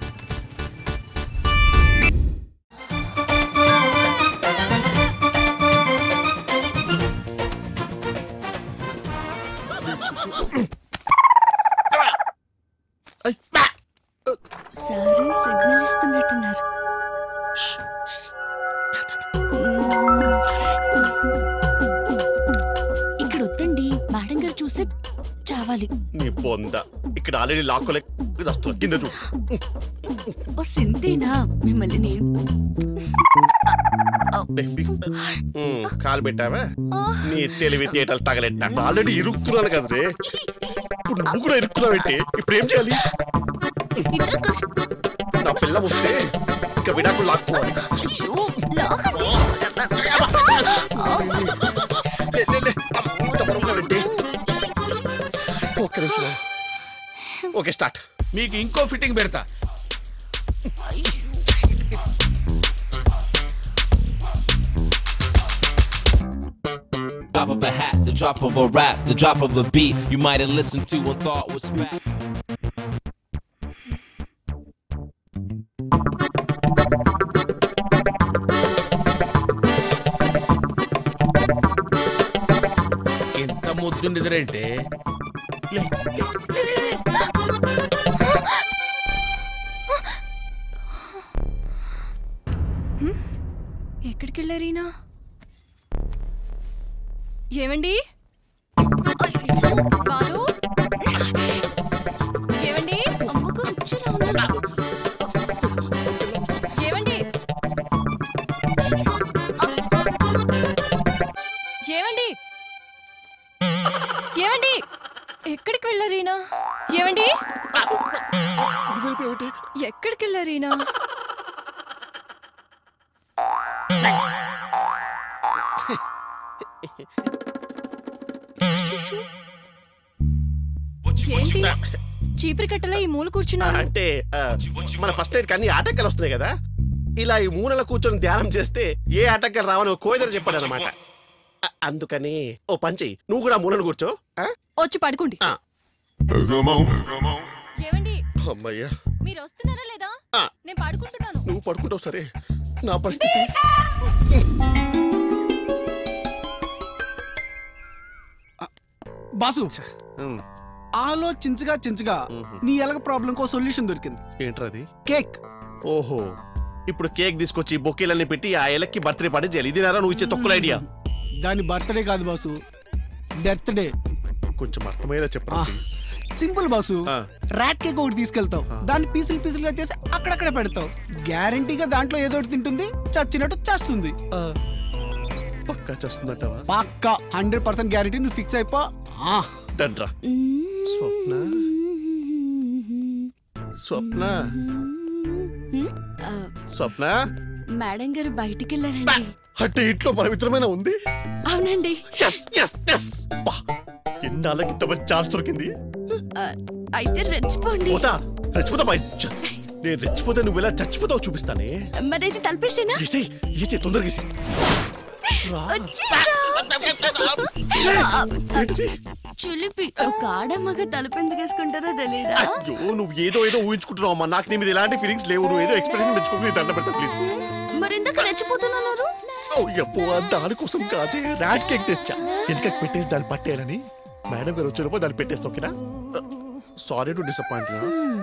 Speaker 6: sorry signal ఇస్తున్నట్టున్నారు ఇక్కడ వద్దండి మేడం గారు చూస్తే చావాలి
Speaker 4: నీ బొంద ఇక్కడ ఆల్రెడీ లాక్కోలే వస్తున్నా కింద చూడు
Speaker 6: ఓ సింతేనా మిమ్మల్ని నేను
Speaker 4: ఉమ్, కాలు పెట్టావా నీ తెలివి తేటలు తగలెట్టా ఆల్రెడీ ఇరుక్కున్నాను కదా రే ఇప్పుడు నువ్వు కూడా ఇరుక్కున్నావు ఏంటి ఇప్పుడు ఏం చేయాలి నా పిల్ల వస్తే ఇక విడాకులు లాక్కోవాలి లే, లే, లే. అంత బరువుగా పెట్టి. ఒక్క నిమిషం ఓకే స్టార్ట్
Speaker 8: మీకు ఇంకో ఫిట్టింగ్ పెడతా
Speaker 13: Drop of a hat, the drop of a rap, the drop of a beat you might have listened to and thought was fat.
Speaker 8: ఎంత ముద్దు నిద్రేంటే లే, లే.
Speaker 6: ఎక్కడికి వెళ్ళారీనా ఏమండి బాలు ఏమండి అమ్మకు రుచిలా ఉన్నాడు ఏమండి ఏమండి ఏమండి ఎక్కడికి వెళ్ళారీనా
Speaker 15: ఏమండి ఎక్కడికి వెళ్ళారు ఈయన ఏంటి చీపురు కట్టలో ఈ మూల కూర్చున్నారు
Speaker 4: అంటే ఆ, మన ఫస్ట్ నైట్ అన్ని ఆటంకాలు వస్తున్నాయి కదా ఇలా ఈ మూలలో కూర్చొని ధ్యానం చేస్తే ఏ ఆటంకాలు రావని కోయిదరు చెప్పాడు అనమాట అందుకని ఓ పని చెయ్యి నువ్వు కూడా ఆ మూలను కూర్చో ఆ?
Speaker 15: వచ్చి పడుకోండి ఏమండి
Speaker 4: అమ్మయ్యా
Speaker 15: మీరు వస్తున్నారా లేదా
Speaker 4: ఆ.
Speaker 15: నేను పడుకుంటున్నాను
Speaker 4: నువ్వు పడుకుంటావు సరే నా పరిస్థితి
Speaker 5: బాసు ఆలోచించగా చించగా నీ ఎలగ ప్రాబ్లం కో సొల్యూషన్ దొరికింది
Speaker 4: ఏంట్రది
Speaker 5: కేక్
Speaker 4: ఓహో ఇప్పుడు కేక్ తీసుకొచ్చి బొకేలన్నీ పెట్టి ఆ ఎలక్కి బర్త్డే పార్టీ చేయాలి ఇది నారా నువ్వు ఇచ్చే తొక్కుల ఐడియా
Speaker 5: దాని బర్త్డే కాదు బాసు డెత్ డే
Speaker 4: కొంచెం అర్థమయ్యేలా చెప్పరా please
Speaker 5: simple boss rat cake ఒకటి తీసుకెళ్తావు దాన్ని పీసులు పీసులుగా చేసి అక్కడక్కడ పెడతావు గ్యారంటీగా దాంట్లో ఏదో ఒకటి తింటుంది చచ్చినట్టు చేస్తుంది
Speaker 4: పక్కా చేస్తుందంటావా
Speaker 5: పక్క హండ్రెడ్ పర్సెంట్ గ్యారంటీ నువ్వు ఫిక్స్ అయిపో ఆ.
Speaker 4: డన్రా స్వప్న స్వప్న స్వప్న
Speaker 15: మేడం గారు బయటికి వెళ్ళారండి
Speaker 4: అంటే ఇంట్లో పవిత్రమైన ఉంది
Speaker 15: అవునండి
Speaker 4: ఎస్ ఎస్ ఎస్ ఎన్నాళ్ళకి ఇంత మంచి ఛాన్స్ దొరికింది
Speaker 15: ఆ, అయితే రెచ్చిపోండి
Speaker 4: పోతా రెచ్చిపోతా బై నేను రెచ్చిపోతే నువ్వు ఎలా చచ్చిపోతావు చూపిస్తానే
Speaker 15: మరైతే తలపేసేనా
Speaker 4: ఏసే ఏసే తొందరగా ఏసే
Speaker 15: చులిపి ఒక ఆడమ్మగా తలుపు ఎందుకు వేసుకుంటారో తెలీదా
Speaker 4: అయ్యో నువ్వు ఏదో ఏదో ఊహించుకుంటున్నావు అమ్మా నాకు నీ మీద ఎలాంటి ఫీలింగ్స్ లేవు నువ్వు ఏదో ఎక్స్ప్రెషన్ పెంచుకోకు దండ పెడతా ప్లీజ్
Speaker 15: మరెందుకు రెచ్చిపోతున్నారు
Speaker 4: ఓ యప్పో దానికోసం కాదే ర్యాట్ కేక్ తెచ్చా ఎలుకకి పెట్టేసి దాన్ని పట్టేయాలని మేడం గారు వచ్చేలోపు దాన్ని పెట్టేస్తా ఓకేనా sorry to disappoint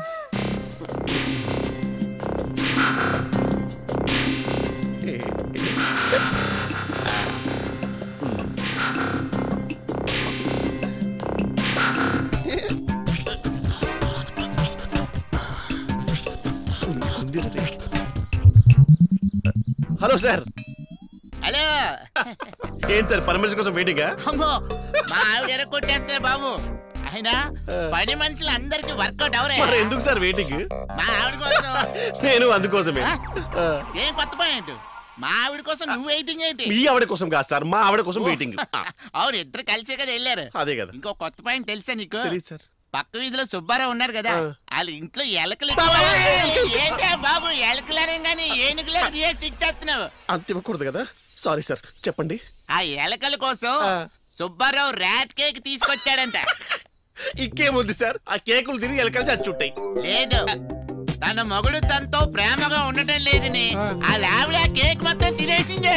Speaker 4: hello sir
Speaker 9: hello
Speaker 4: ఏంటి సార్ పర్మిషన్ కోసం వెయిటింగా
Speaker 9: అమ్మో మా ఆవిడ ఎరగొట్టేస్తే బాబు అయినా పని మనుషులు అందరికి వర్కౌట్ అవరే
Speaker 4: మరి ఎందుకు సార్ వెయిటింగ్
Speaker 9: మా ఆవిడ కోసం
Speaker 4: నేను అందుకోసమే ఆ,
Speaker 9: ఏం కొత్త పాయింట్ మా ఆవిడ కోసం నువ్వు వెయిటింగ్ ఏంటి
Speaker 4: మీ ఆవిడ కోసం కాదు సార్ మా ఆవిడ కోసం వెయిటింగ్
Speaker 9: అవును ఇద్దరు కలిసే కదా వెళ్ళారు
Speaker 4: అదే కదా
Speaker 9: ఇంకో కొత్త పాయింట్ తెలుసా నీకు
Speaker 4: తెలీదు సార్
Speaker 9: పక్క వీధిలో సుబ్బారావు ఉన్నారు కదా వాళ్ళ ఇంట్లో ఎలకలు ఏంటి బాబు ఎలకలనే గానీ ఏనుగులను తీసి ఇచ్చేస్తున్నావు
Speaker 4: అంత ఇవ్వకూడదు కదా సారీ సార్ చెప్పండి
Speaker 9: ఆ ఎలకల కోసం సుబ్బారావు ర్యాట్ కేక్ తీసుకొచ్చాడంట
Speaker 4: ఇంకేముంది సార్ ఆ కేకులు తిరిగి ఎలకలు చచ్చుంటాయి
Speaker 9: లేదు తన మొగుడు తనతో ప్రేమగా ఉండటం లేదని ఆ లావిడ ఆ కేక్ మొత్తం తినేసిందే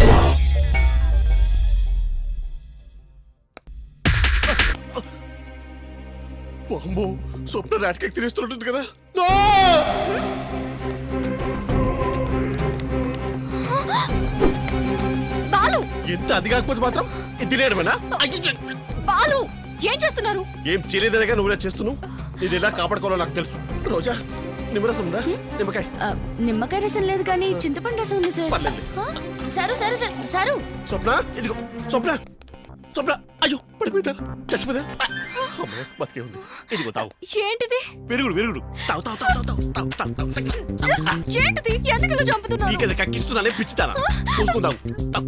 Speaker 4: అమ్మో స్వప్న ర్యాట్ కేక్ తినేస్తుంటుంది కదా
Speaker 15: బాలు
Speaker 4: ఎంత అది కాకపోతే మాత్రం ఇది తినేయడమేనా అయ్యో,
Speaker 15: బాలు ఏం చేస్తున్నారు
Speaker 4: ఏం చేయలేదనగా నువ్వు ఇలా చేస్తున్నావు ఇది ఎలా కాపాడుకోవాలో నాకు తెలుసు రోజా నిమ్మరసం ఉందా నిమ్మకాయ
Speaker 15: ఆ, నిమ్మకాయ రసం లేదు కానీ చింతపండు రసం ఉంది సార్
Speaker 4: పర్లేదు.
Speaker 15: ఆ, sir sir sir sir
Speaker 4: Swapna ఇదిగో స్వప్న స్వప్న అయ్యో పడిపోయిందా చచ్చిపోయిందా అమ్మో బతికే ఉంది ఇదిగో తావు
Speaker 15: ఏంటిది
Speaker 4: విరుగుడు విరుగుడు తావు తావు తావు తావు తావు తావు తావు తావు తావు
Speaker 15: ఏంటిది ఎందుకు ఇలా చంపుతున్నారు
Speaker 4: నీకది కక్కిస్తున్నానే పిచ్చితానా చూసుకుందాం తావు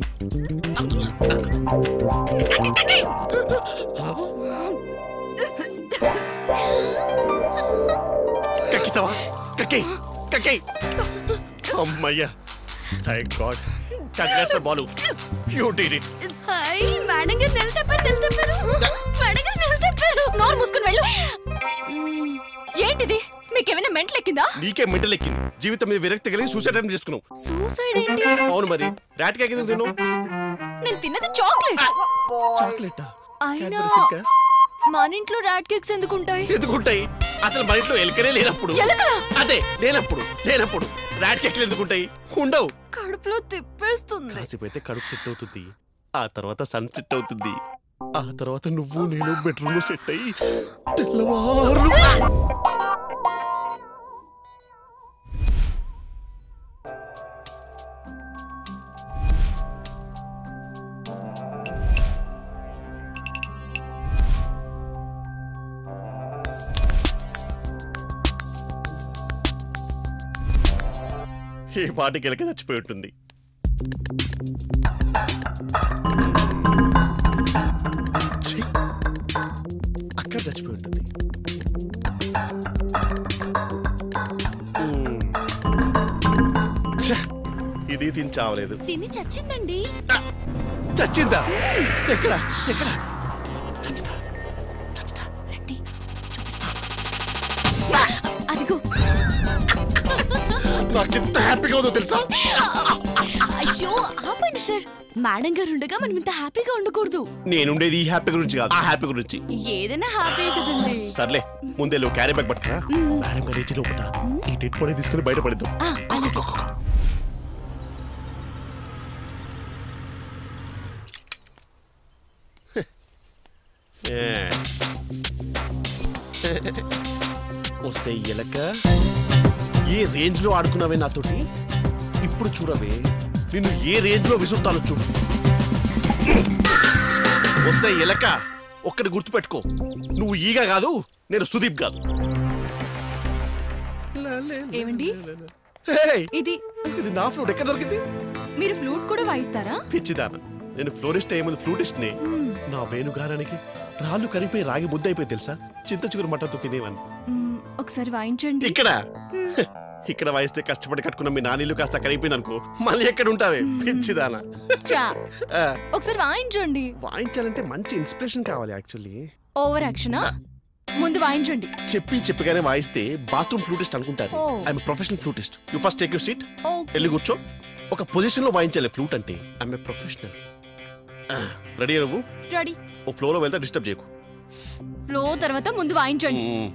Speaker 4: కక్కిస్తావా కక్కి కక్కి అమ్మయ్యా thank God congrats Balu you did it
Speaker 15: hi madam గారు నెల తప్పారు నెల తప్పారు మేడం గారు నెల తప్పారు నోరు మూసుకుని వెళ్ళు మ్మ్, ఏంటిది మీకేమైనా మెంటల్ ఎక్కిందా
Speaker 4: నీకే మెంటల్ ఎక్కింది జీవితం మీద విరక్తి కలిగి సూసైడ్ అటెంప్ట్ చేసుకున్నావు
Speaker 15: సూసైడ్ ఏంటి
Speaker 4: అవును మరి ర్యాట్ కేక్ ఎందుకు తిన్నావు
Speaker 15: నేను తిన్నది చాక్లెట్
Speaker 4: చాక్లెట్
Speaker 15: అయినా మన ఇంట్లో ర్యాట్ కేక్స్ ఎందుకుంటాయి
Speaker 4: ఎందుకుంటాయి అసలు మన ఇంట్లో ఎలకనే లేనప్పుడు
Speaker 15: ఎలకలా?
Speaker 4: అదే లేనప్పుడు లేనప్పుడు ర్యాట్ కేక్లు ఎందుకుంటాయి ఉండవు
Speaker 15: కడుపులో తిప్పేస్తుంది
Speaker 4: కాసేపు అయితే కడుపు సెట్ అవుతుంది ఆ తర్వాత సన్ సెట్ అవుతుంది ఆ తర్వాత నువ్వు నేను బెడ్రూమ్ లో సెట్ అయ్యి తెల్లవారు
Speaker 2: ఈ పాటికి ఎలక చచ్చిపోయి ఉంటుంది ఛీ! అక్కడ చచ్చిపోయి ఉంటుంది మ్మ్. ఛ! ఇది తించావలేదు
Speaker 15: తిని చచ్చిందండి
Speaker 2: చచ్చిందా ఎక్కడ ఎక్కడ
Speaker 15: అదిగో
Speaker 2: నాకెంత హ్యాపీగా ఉందో తెలుసా
Speaker 15: అయ్యో ఆపండి సార్ మేడం గారు ఉండగా మనం ఇంత హ్యాపీగా ఉండకూడదు
Speaker 2: నేనుండేది ఈ హ్యాపీ గురించి కాదు ఆ హ్యాపీ గురించి
Speaker 15: ఏదైనా హ్యాపీ కదండి
Speaker 2: సర్లే ముందే లో క్యారీ బ్యాగ్ పట్టుకురా మేడం గారు ఇచ్చి లోపల ఈ డెడ్ బాడీ తీసుకుని బయటపడిద్దాం
Speaker 15: ఆ, అలాగే.
Speaker 2: వస్తే ఎలక ఏ రేంజ్ లో ఆడుకున్నావే నాతోటి ఇప్పుడు చూడవే నిన్ను ఏ రేంజ్ లో విసురుతాను చూడు వస్తే ఎలక ఒక్కటి గుర్తుపెట్టుకో నువ్వు ఈగ కాదు నేను సుదీప్ కాదు
Speaker 15: ఏమండి
Speaker 2: హే,
Speaker 15: ఇది
Speaker 2: ఇది నా ఫ్లూట్ ఎక్కడ దొరికింది
Speaker 15: మీరు ఫ్లూట్ కూడా వాయిస్తారా
Speaker 2: పిచ్చిదాన నేను ఫ్లోరిస్ట్ అయ్యే ముందు ఫ్లూటిస్ట్ ని నా వేణుగానానికి రాళ్ళు కరిగిపోయి రాగి ముద్ద అయిపోయి తెలుసా చింత చిగురు మటంతో తినేవాన్ని
Speaker 15: మ్మ్, ఒకసారి వాయించండి
Speaker 2: ఇక్కడ ఇక్కడ వాయిస్తే కష్టపడి కట్టుకున్న మీ నానీళ్ళు కాస్త కరిగిపోయింది అనుకో మళ్ళీ ఎక్కడ ఉంటావే పిచ్చిదానా
Speaker 15: చా
Speaker 2: ఆ,
Speaker 15: ఒకసారి వాయించండి
Speaker 2: వాయించాలంటే మంచి ఇన్స్పిరేషన్ కావాలి యాక్చువల్లీ
Speaker 15: ఓవర్ యాక్షనా ముందు వాయించండి
Speaker 2: చెప్పి చెప్పగానే వాయిస్తే బాత్రూమ్ ఫ్లూటిస్ట్ అనుకుంటారు
Speaker 15: ఓ.
Speaker 2: I'm professional flutist you first take you seat
Speaker 15: okay.
Speaker 2: వెళ్ళి కూర్చో ఒక పొజిషన్ లో వాయించాలి ఫ్లూట్ అంటే ఐఎమ్ ఏ ప్రొఫెషనల్ రెడీ నువ్వు
Speaker 15: రెడీ
Speaker 2: ఓ ఫ్లో లో వెళ్తే డిస్టర్బ్ చేయకు
Speaker 15: ఫ్లో తర్వాత ముందు వాయించండి
Speaker 2: మ్మ్.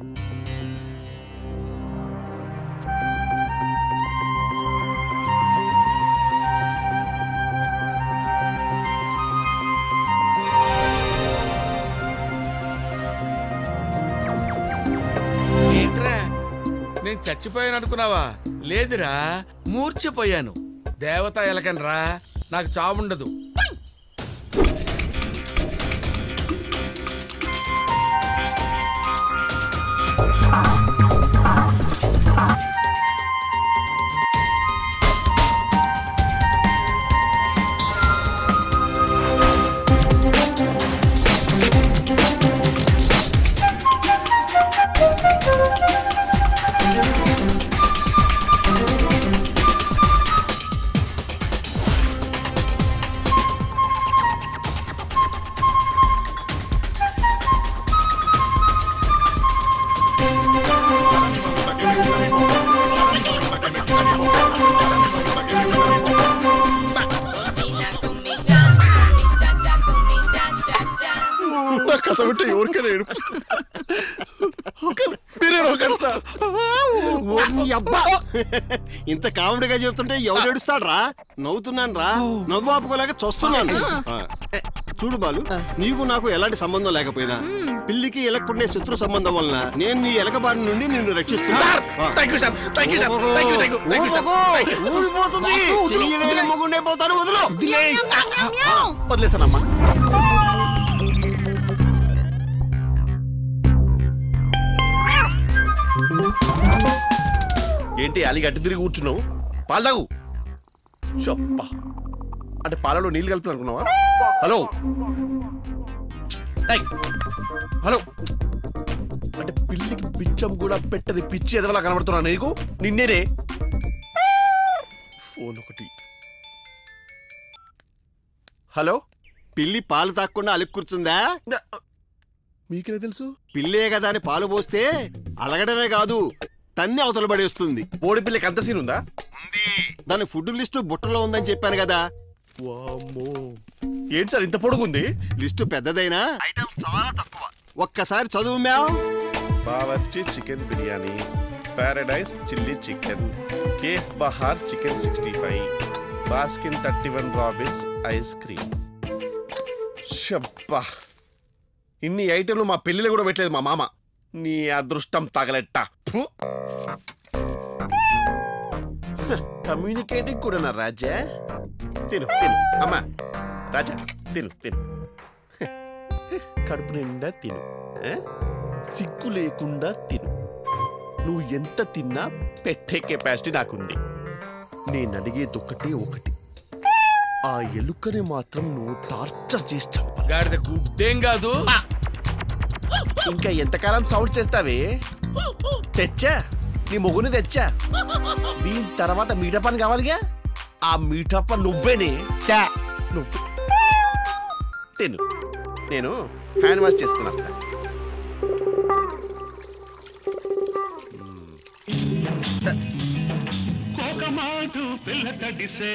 Speaker 8: ఏంట్రా నేను చచ్చిపోయాను అనుకున్నావా లేదురా మూర్ఛపోయాను దేవత ఎలకనరా నాకు చావుండదు
Speaker 2: నా కథ వింటే ఎవరికైనా ఏడుపు మీరే ఒకటి సార్
Speaker 1: ఓ నీ అబ్బా ఇంత కామెడీగా చెప్తుంటే ఎవడు ఏడుస్తాడు రా నవ్వుతున్నాను రా నవ్వు ఆపుకోలేక చూస్తున్నాను ఆ, ఏ, చూడు బాలు నీకు నాకు ఎలాంటి సంబంధం లేకపోయినా పిల్లికి ఎలక్కుండే శత్రు సంబంధం వలన నేను నీ ఎలక బారి నుండి నిన్ను రక్షిస్తున్నా
Speaker 2: sir, thank you, sir. Thank you, sir. Thank you, thank you, thank you, sir. Thank you.
Speaker 1: ఊడిపోతుంది
Speaker 2: వద్దు, వద్దు,
Speaker 1: చెయ్యి వేలి మొగుండే పోతాను వదులు
Speaker 2: వదిలేసానమ్మా ఏంటి అలిగి అడ్డు తిరిగి కూర్చున్నావు పాలు తాగు చెప్పా అంటే పాలలో నీళ్ళు కలిపి అనుకున్నావా హలో ఏయ్, హలో అంటే పిల్లికి పిచ్చం కూడా పెట్టని పిచ్చి ఎదవలా కనబడుతున్నా నీకు నిన్నేనే ఫోన్ ఒకటి హలో
Speaker 1: పిల్లి పాలు తాగకుండా అలిగి కూర్చుందా
Speaker 2: మీకెలా తెలుసు
Speaker 1: పిల్లే కదా అని పాలు పోస్తే అలగడమే కాదు తన్ని అవతల పడేస్తుంది
Speaker 2: బోడి పిల్లకి అంత సీన్ ఉందా
Speaker 1: దాని ఫుడ్ లిస్టు బుట్టలో ఉందని చెప్పాను కదా
Speaker 2: వామ్మో ఏంటి సార్ ఇంత పొడుగుంది
Speaker 1: లిస్టు పెద్దదైనా ఒక్కసారి చదువు meow
Speaker 2: Bawarchi chicken biryani Paradise chilli chicken cafe Bahar chicken sixty five Baskin thirty one Robbins ice cream షబ్బా ఇన్ని ఐటెంలు మా పెళ్ళిలో కూడా పెట్టలేదు మా మామ నీ అదృష్టం తగలెట్ట ఫు. హ, కమ్యూనికేటింగ్ కూడా నా రాజా తిను తిను అమ్మా రాజా తిను తిను హ, కడుపు నిండా తిను ఆ? సిగ్గు లేకుండా తిను నువ్వు ఎంత తిన్నా పెట్టే కెపాసిటీ నాకుంది
Speaker 4: నేను అడిగేది ఒకటి ఒకటి ఆ ఎలుకని మాత్రం నువ్వు టార్చర్ చేసి చంపాలి
Speaker 8: గాడిద గుడ్డేం కాదు
Speaker 4: ఇంకా ఎంతకాలం సౌండ్ చేస్తావే తెచ్చా నీ మొగుని తెచ్చా దీని తర్వాత మీటప్ అని కావాలిగా ఆ మీటప్ నువ్వేనే చా నువ్వు తిను నేను హ్యాండ్ వాష్ చేసుకుని వస్తా
Speaker 16: కోకమాటు పిల్ల తడిసే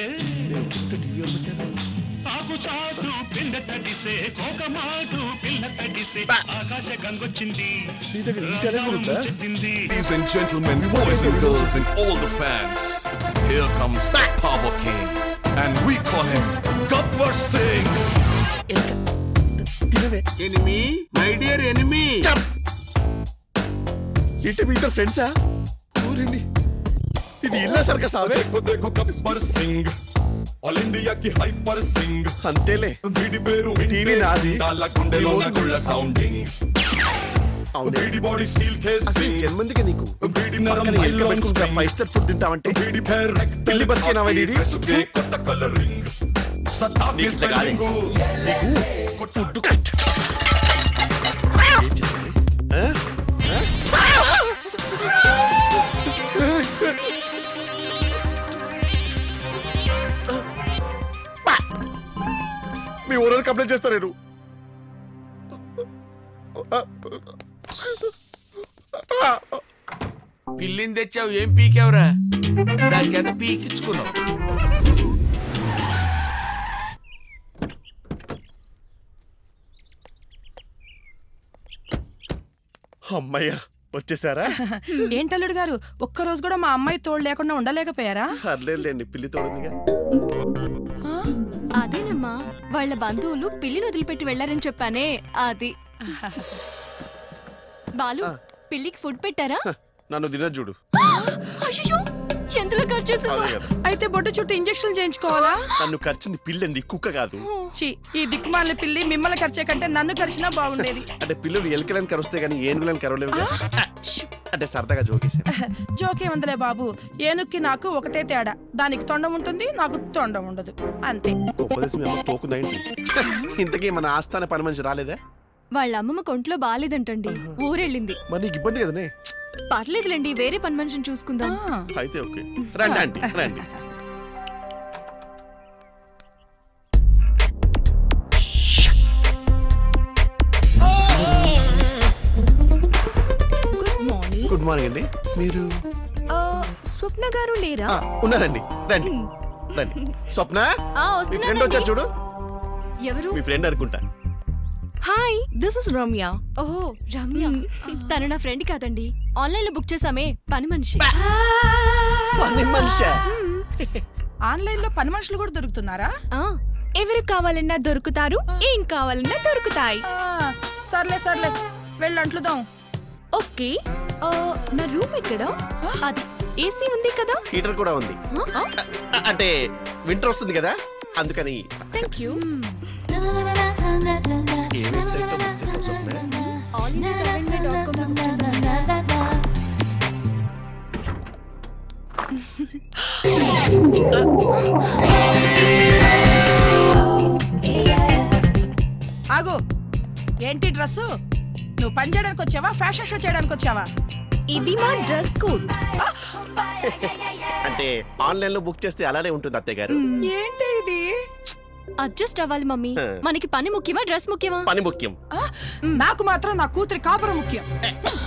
Speaker 16: ఆకు చాటు పిండ తడిసే కోకమాటు పిల్ల తడిసే ఆకాశ గంగొచ్చింది
Speaker 4: నీ దగ్గర ఈ టాలెంట్ కూడా ఉందా
Speaker 17: Ladies and gentlemen, boys and girls, and all the fans, here comes the Power King, and we call him Gabbar Singh.
Speaker 8: Enemy my dear enemy
Speaker 4: ఏంటి మీ ఇద్దరు ఫ్రెండ్సా ఊరండి ఇది ఇల్లా సర్కస్ ఆవే
Speaker 17: ఆల్ ఇండియా కి హైపర్ సింగ్
Speaker 4: అంతేలే
Speaker 17: వీడి పేరు
Speaker 4: టీవీ నాది
Speaker 17: తాళ్ళ గుండెలో నగుళ్ళ సౌండింగ్ వీడి బాడీ స్టీల్ కేస్
Speaker 4: అసలు జన్మందికి నీకు
Speaker 17: వీడి నరం
Speaker 4: పక్కన ఎలుక పెట్టుకుంటా ఫైవ్ స్టార్ ఫుడ్ తింటావంటే పిల్లి బతికినావా ఇది
Speaker 17: కొత్త కలరింగ్
Speaker 4: నీకు ఇట్లా కాదే. నీకు ఫుడ్ కట్ ఆ? ఆ? మీ ఓనర్ కంప్లైంట్ చేస్తా నేను
Speaker 8: పిల్లిని తెచ్చావు ఏం పీకావురా దాని చేత పీకించుకున్నావు
Speaker 4: అమ్మయ్యా వచ్చేసారా
Speaker 22: ఏంటల్లుడు గారు ఒక్క రోజు కూడా మా అమ్మాయి తోడు లేకుండా ఉండలేకపోయారా
Speaker 4: పర్లేదులేండి పిల్లి తోడుందిగా
Speaker 15: అదేనమ్మా వాళ్ళ బంధువులు పిల్లిని వదిలిపెట్టి వెళ్ళారని చెప్పానే అది బాలు పిల్లికి ఫుడ్ పెట్టారా
Speaker 4: నన్ను తిన చూడు
Speaker 15: అయ్యో ఎంతలో ఖర్చు చేసిందో
Speaker 4: అదే కదా.
Speaker 22: అయితే బొడ్డు చుట్టూ ఇంజెక్షన్ చేయించుకోవాలా
Speaker 4: నన్ను ఖర్చింది పిల్లండి కుక్క కాదు
Speaker 22: చి ఈ దిక్కుమాలిన పిల్లి మిమ్మల్ని ఖర్చే కంటే నన్ను ఖర్చినా బాగుండేది
Speaker 4: అంటే పిల్లలు ఎలుకలని కరుస్తాయి కానీ ఏనుగులని కరవలేవు అంటే సరదాగా జోకేశాను
Speaker 22: జోకే ఉందిలే బాబు ఏనుక్కి నాకు ఒకటే తేడా దానికి తొండం ఉంటుంది నాకు తొండం ఉండదు అంతే
Speaker 4: గొప్పదేశం ఏమో తోకుందా ఏంటి ఇంతకీ మన ఆస్థాన పని మనిషి రాలేదా
Speaker 15: వాళ్ళ అమ్మమ్మ కొంట్లో బాలేదంటండి ఊరెళ్ళింది
Speaker 4: మరి నీకు ఇబ్బంది కదనే
Speaker 15: పర్లేదులేండి వేరే పని మనిషిని చూసుకుందాం
Speaker 4: అయితే ఓకే రండి ఆంటీ రండి గుడ్ మార్నింగ్ అండి మీరు
Speaker 22: స్వప్న గారు లేరా
Speaker 4: ఆ, ఉన్నారండి రండి రండి స్వప్న
Speaker 15: ఆ,
Speaker 4: మీ ఫ్రెండ్ వచ్చారు చూడు
Speaker 15: ఎవరు
Speaker 4: మీ ఫ్రెండ్ అనుకుంటా
Speaker 15: హాయ్ దిస్ ఇస్ రమ్య ఓహో రమ్య తను నా ఫ్రెండ్ కాదండి ఆన్లైన్ లో బుక్ చేసామే పని మనిషి
Speaker 4: పని మనిషా
Speaker 22: ఆన్లైన్ లో పని మనుషులు కూడా దొరుకుతున్నారా
Speaker 18: ఎవరు కావాలన్నా దొరుకుతారు ఏం కావాలన్నా దొరుకుతాయి
Speaker 22: సర్లే సర్లే వెళ్ళి అంట్లుదాం
Speaker 18: ఓకే ఆ, నా రూమ్ ఎక్కడ అది ఏసీ ఉంది కదా
Speaker 4: హీటర్ కూడా ఉంది అ- అంటే వింటర్ వస్తుంది కదా అందుకని
Speaker 18: థ్యాంక్ యూ
Speaker 4: ఏ వెబ్సైట్ లో బుక్ చేసావు స్వప్న
Speaker 22: ఆగు ఏంటి డ్రెస్సు నువ్వు పని చేయడానికి వచ్చావా ఫ్యాషన్ షో చేయడానికి వచ్చావా
Speaker 18: ఇది మా డ్రెస్ కోడ్
Speaker 4: అంటే ఆన్లైన్ లో బుక్ చేస్తే అలానే ఉంటుంది అత్తయ్య గారు
Speaker 22: ఏంటి ఇది
Speaker 15: అడ్జస్ట్ అవ్వాలి మమ్మీ
Speaker 4: ఆ.
Speaker 15: మనకి పని ముఖ్యమా డ్రెస్ ముఖ్యమా
Speaker 4: పని ముఖ్యం
Speaker 22: నాకు మాత్రం నా కూతురి కాపురం ముఖ్యం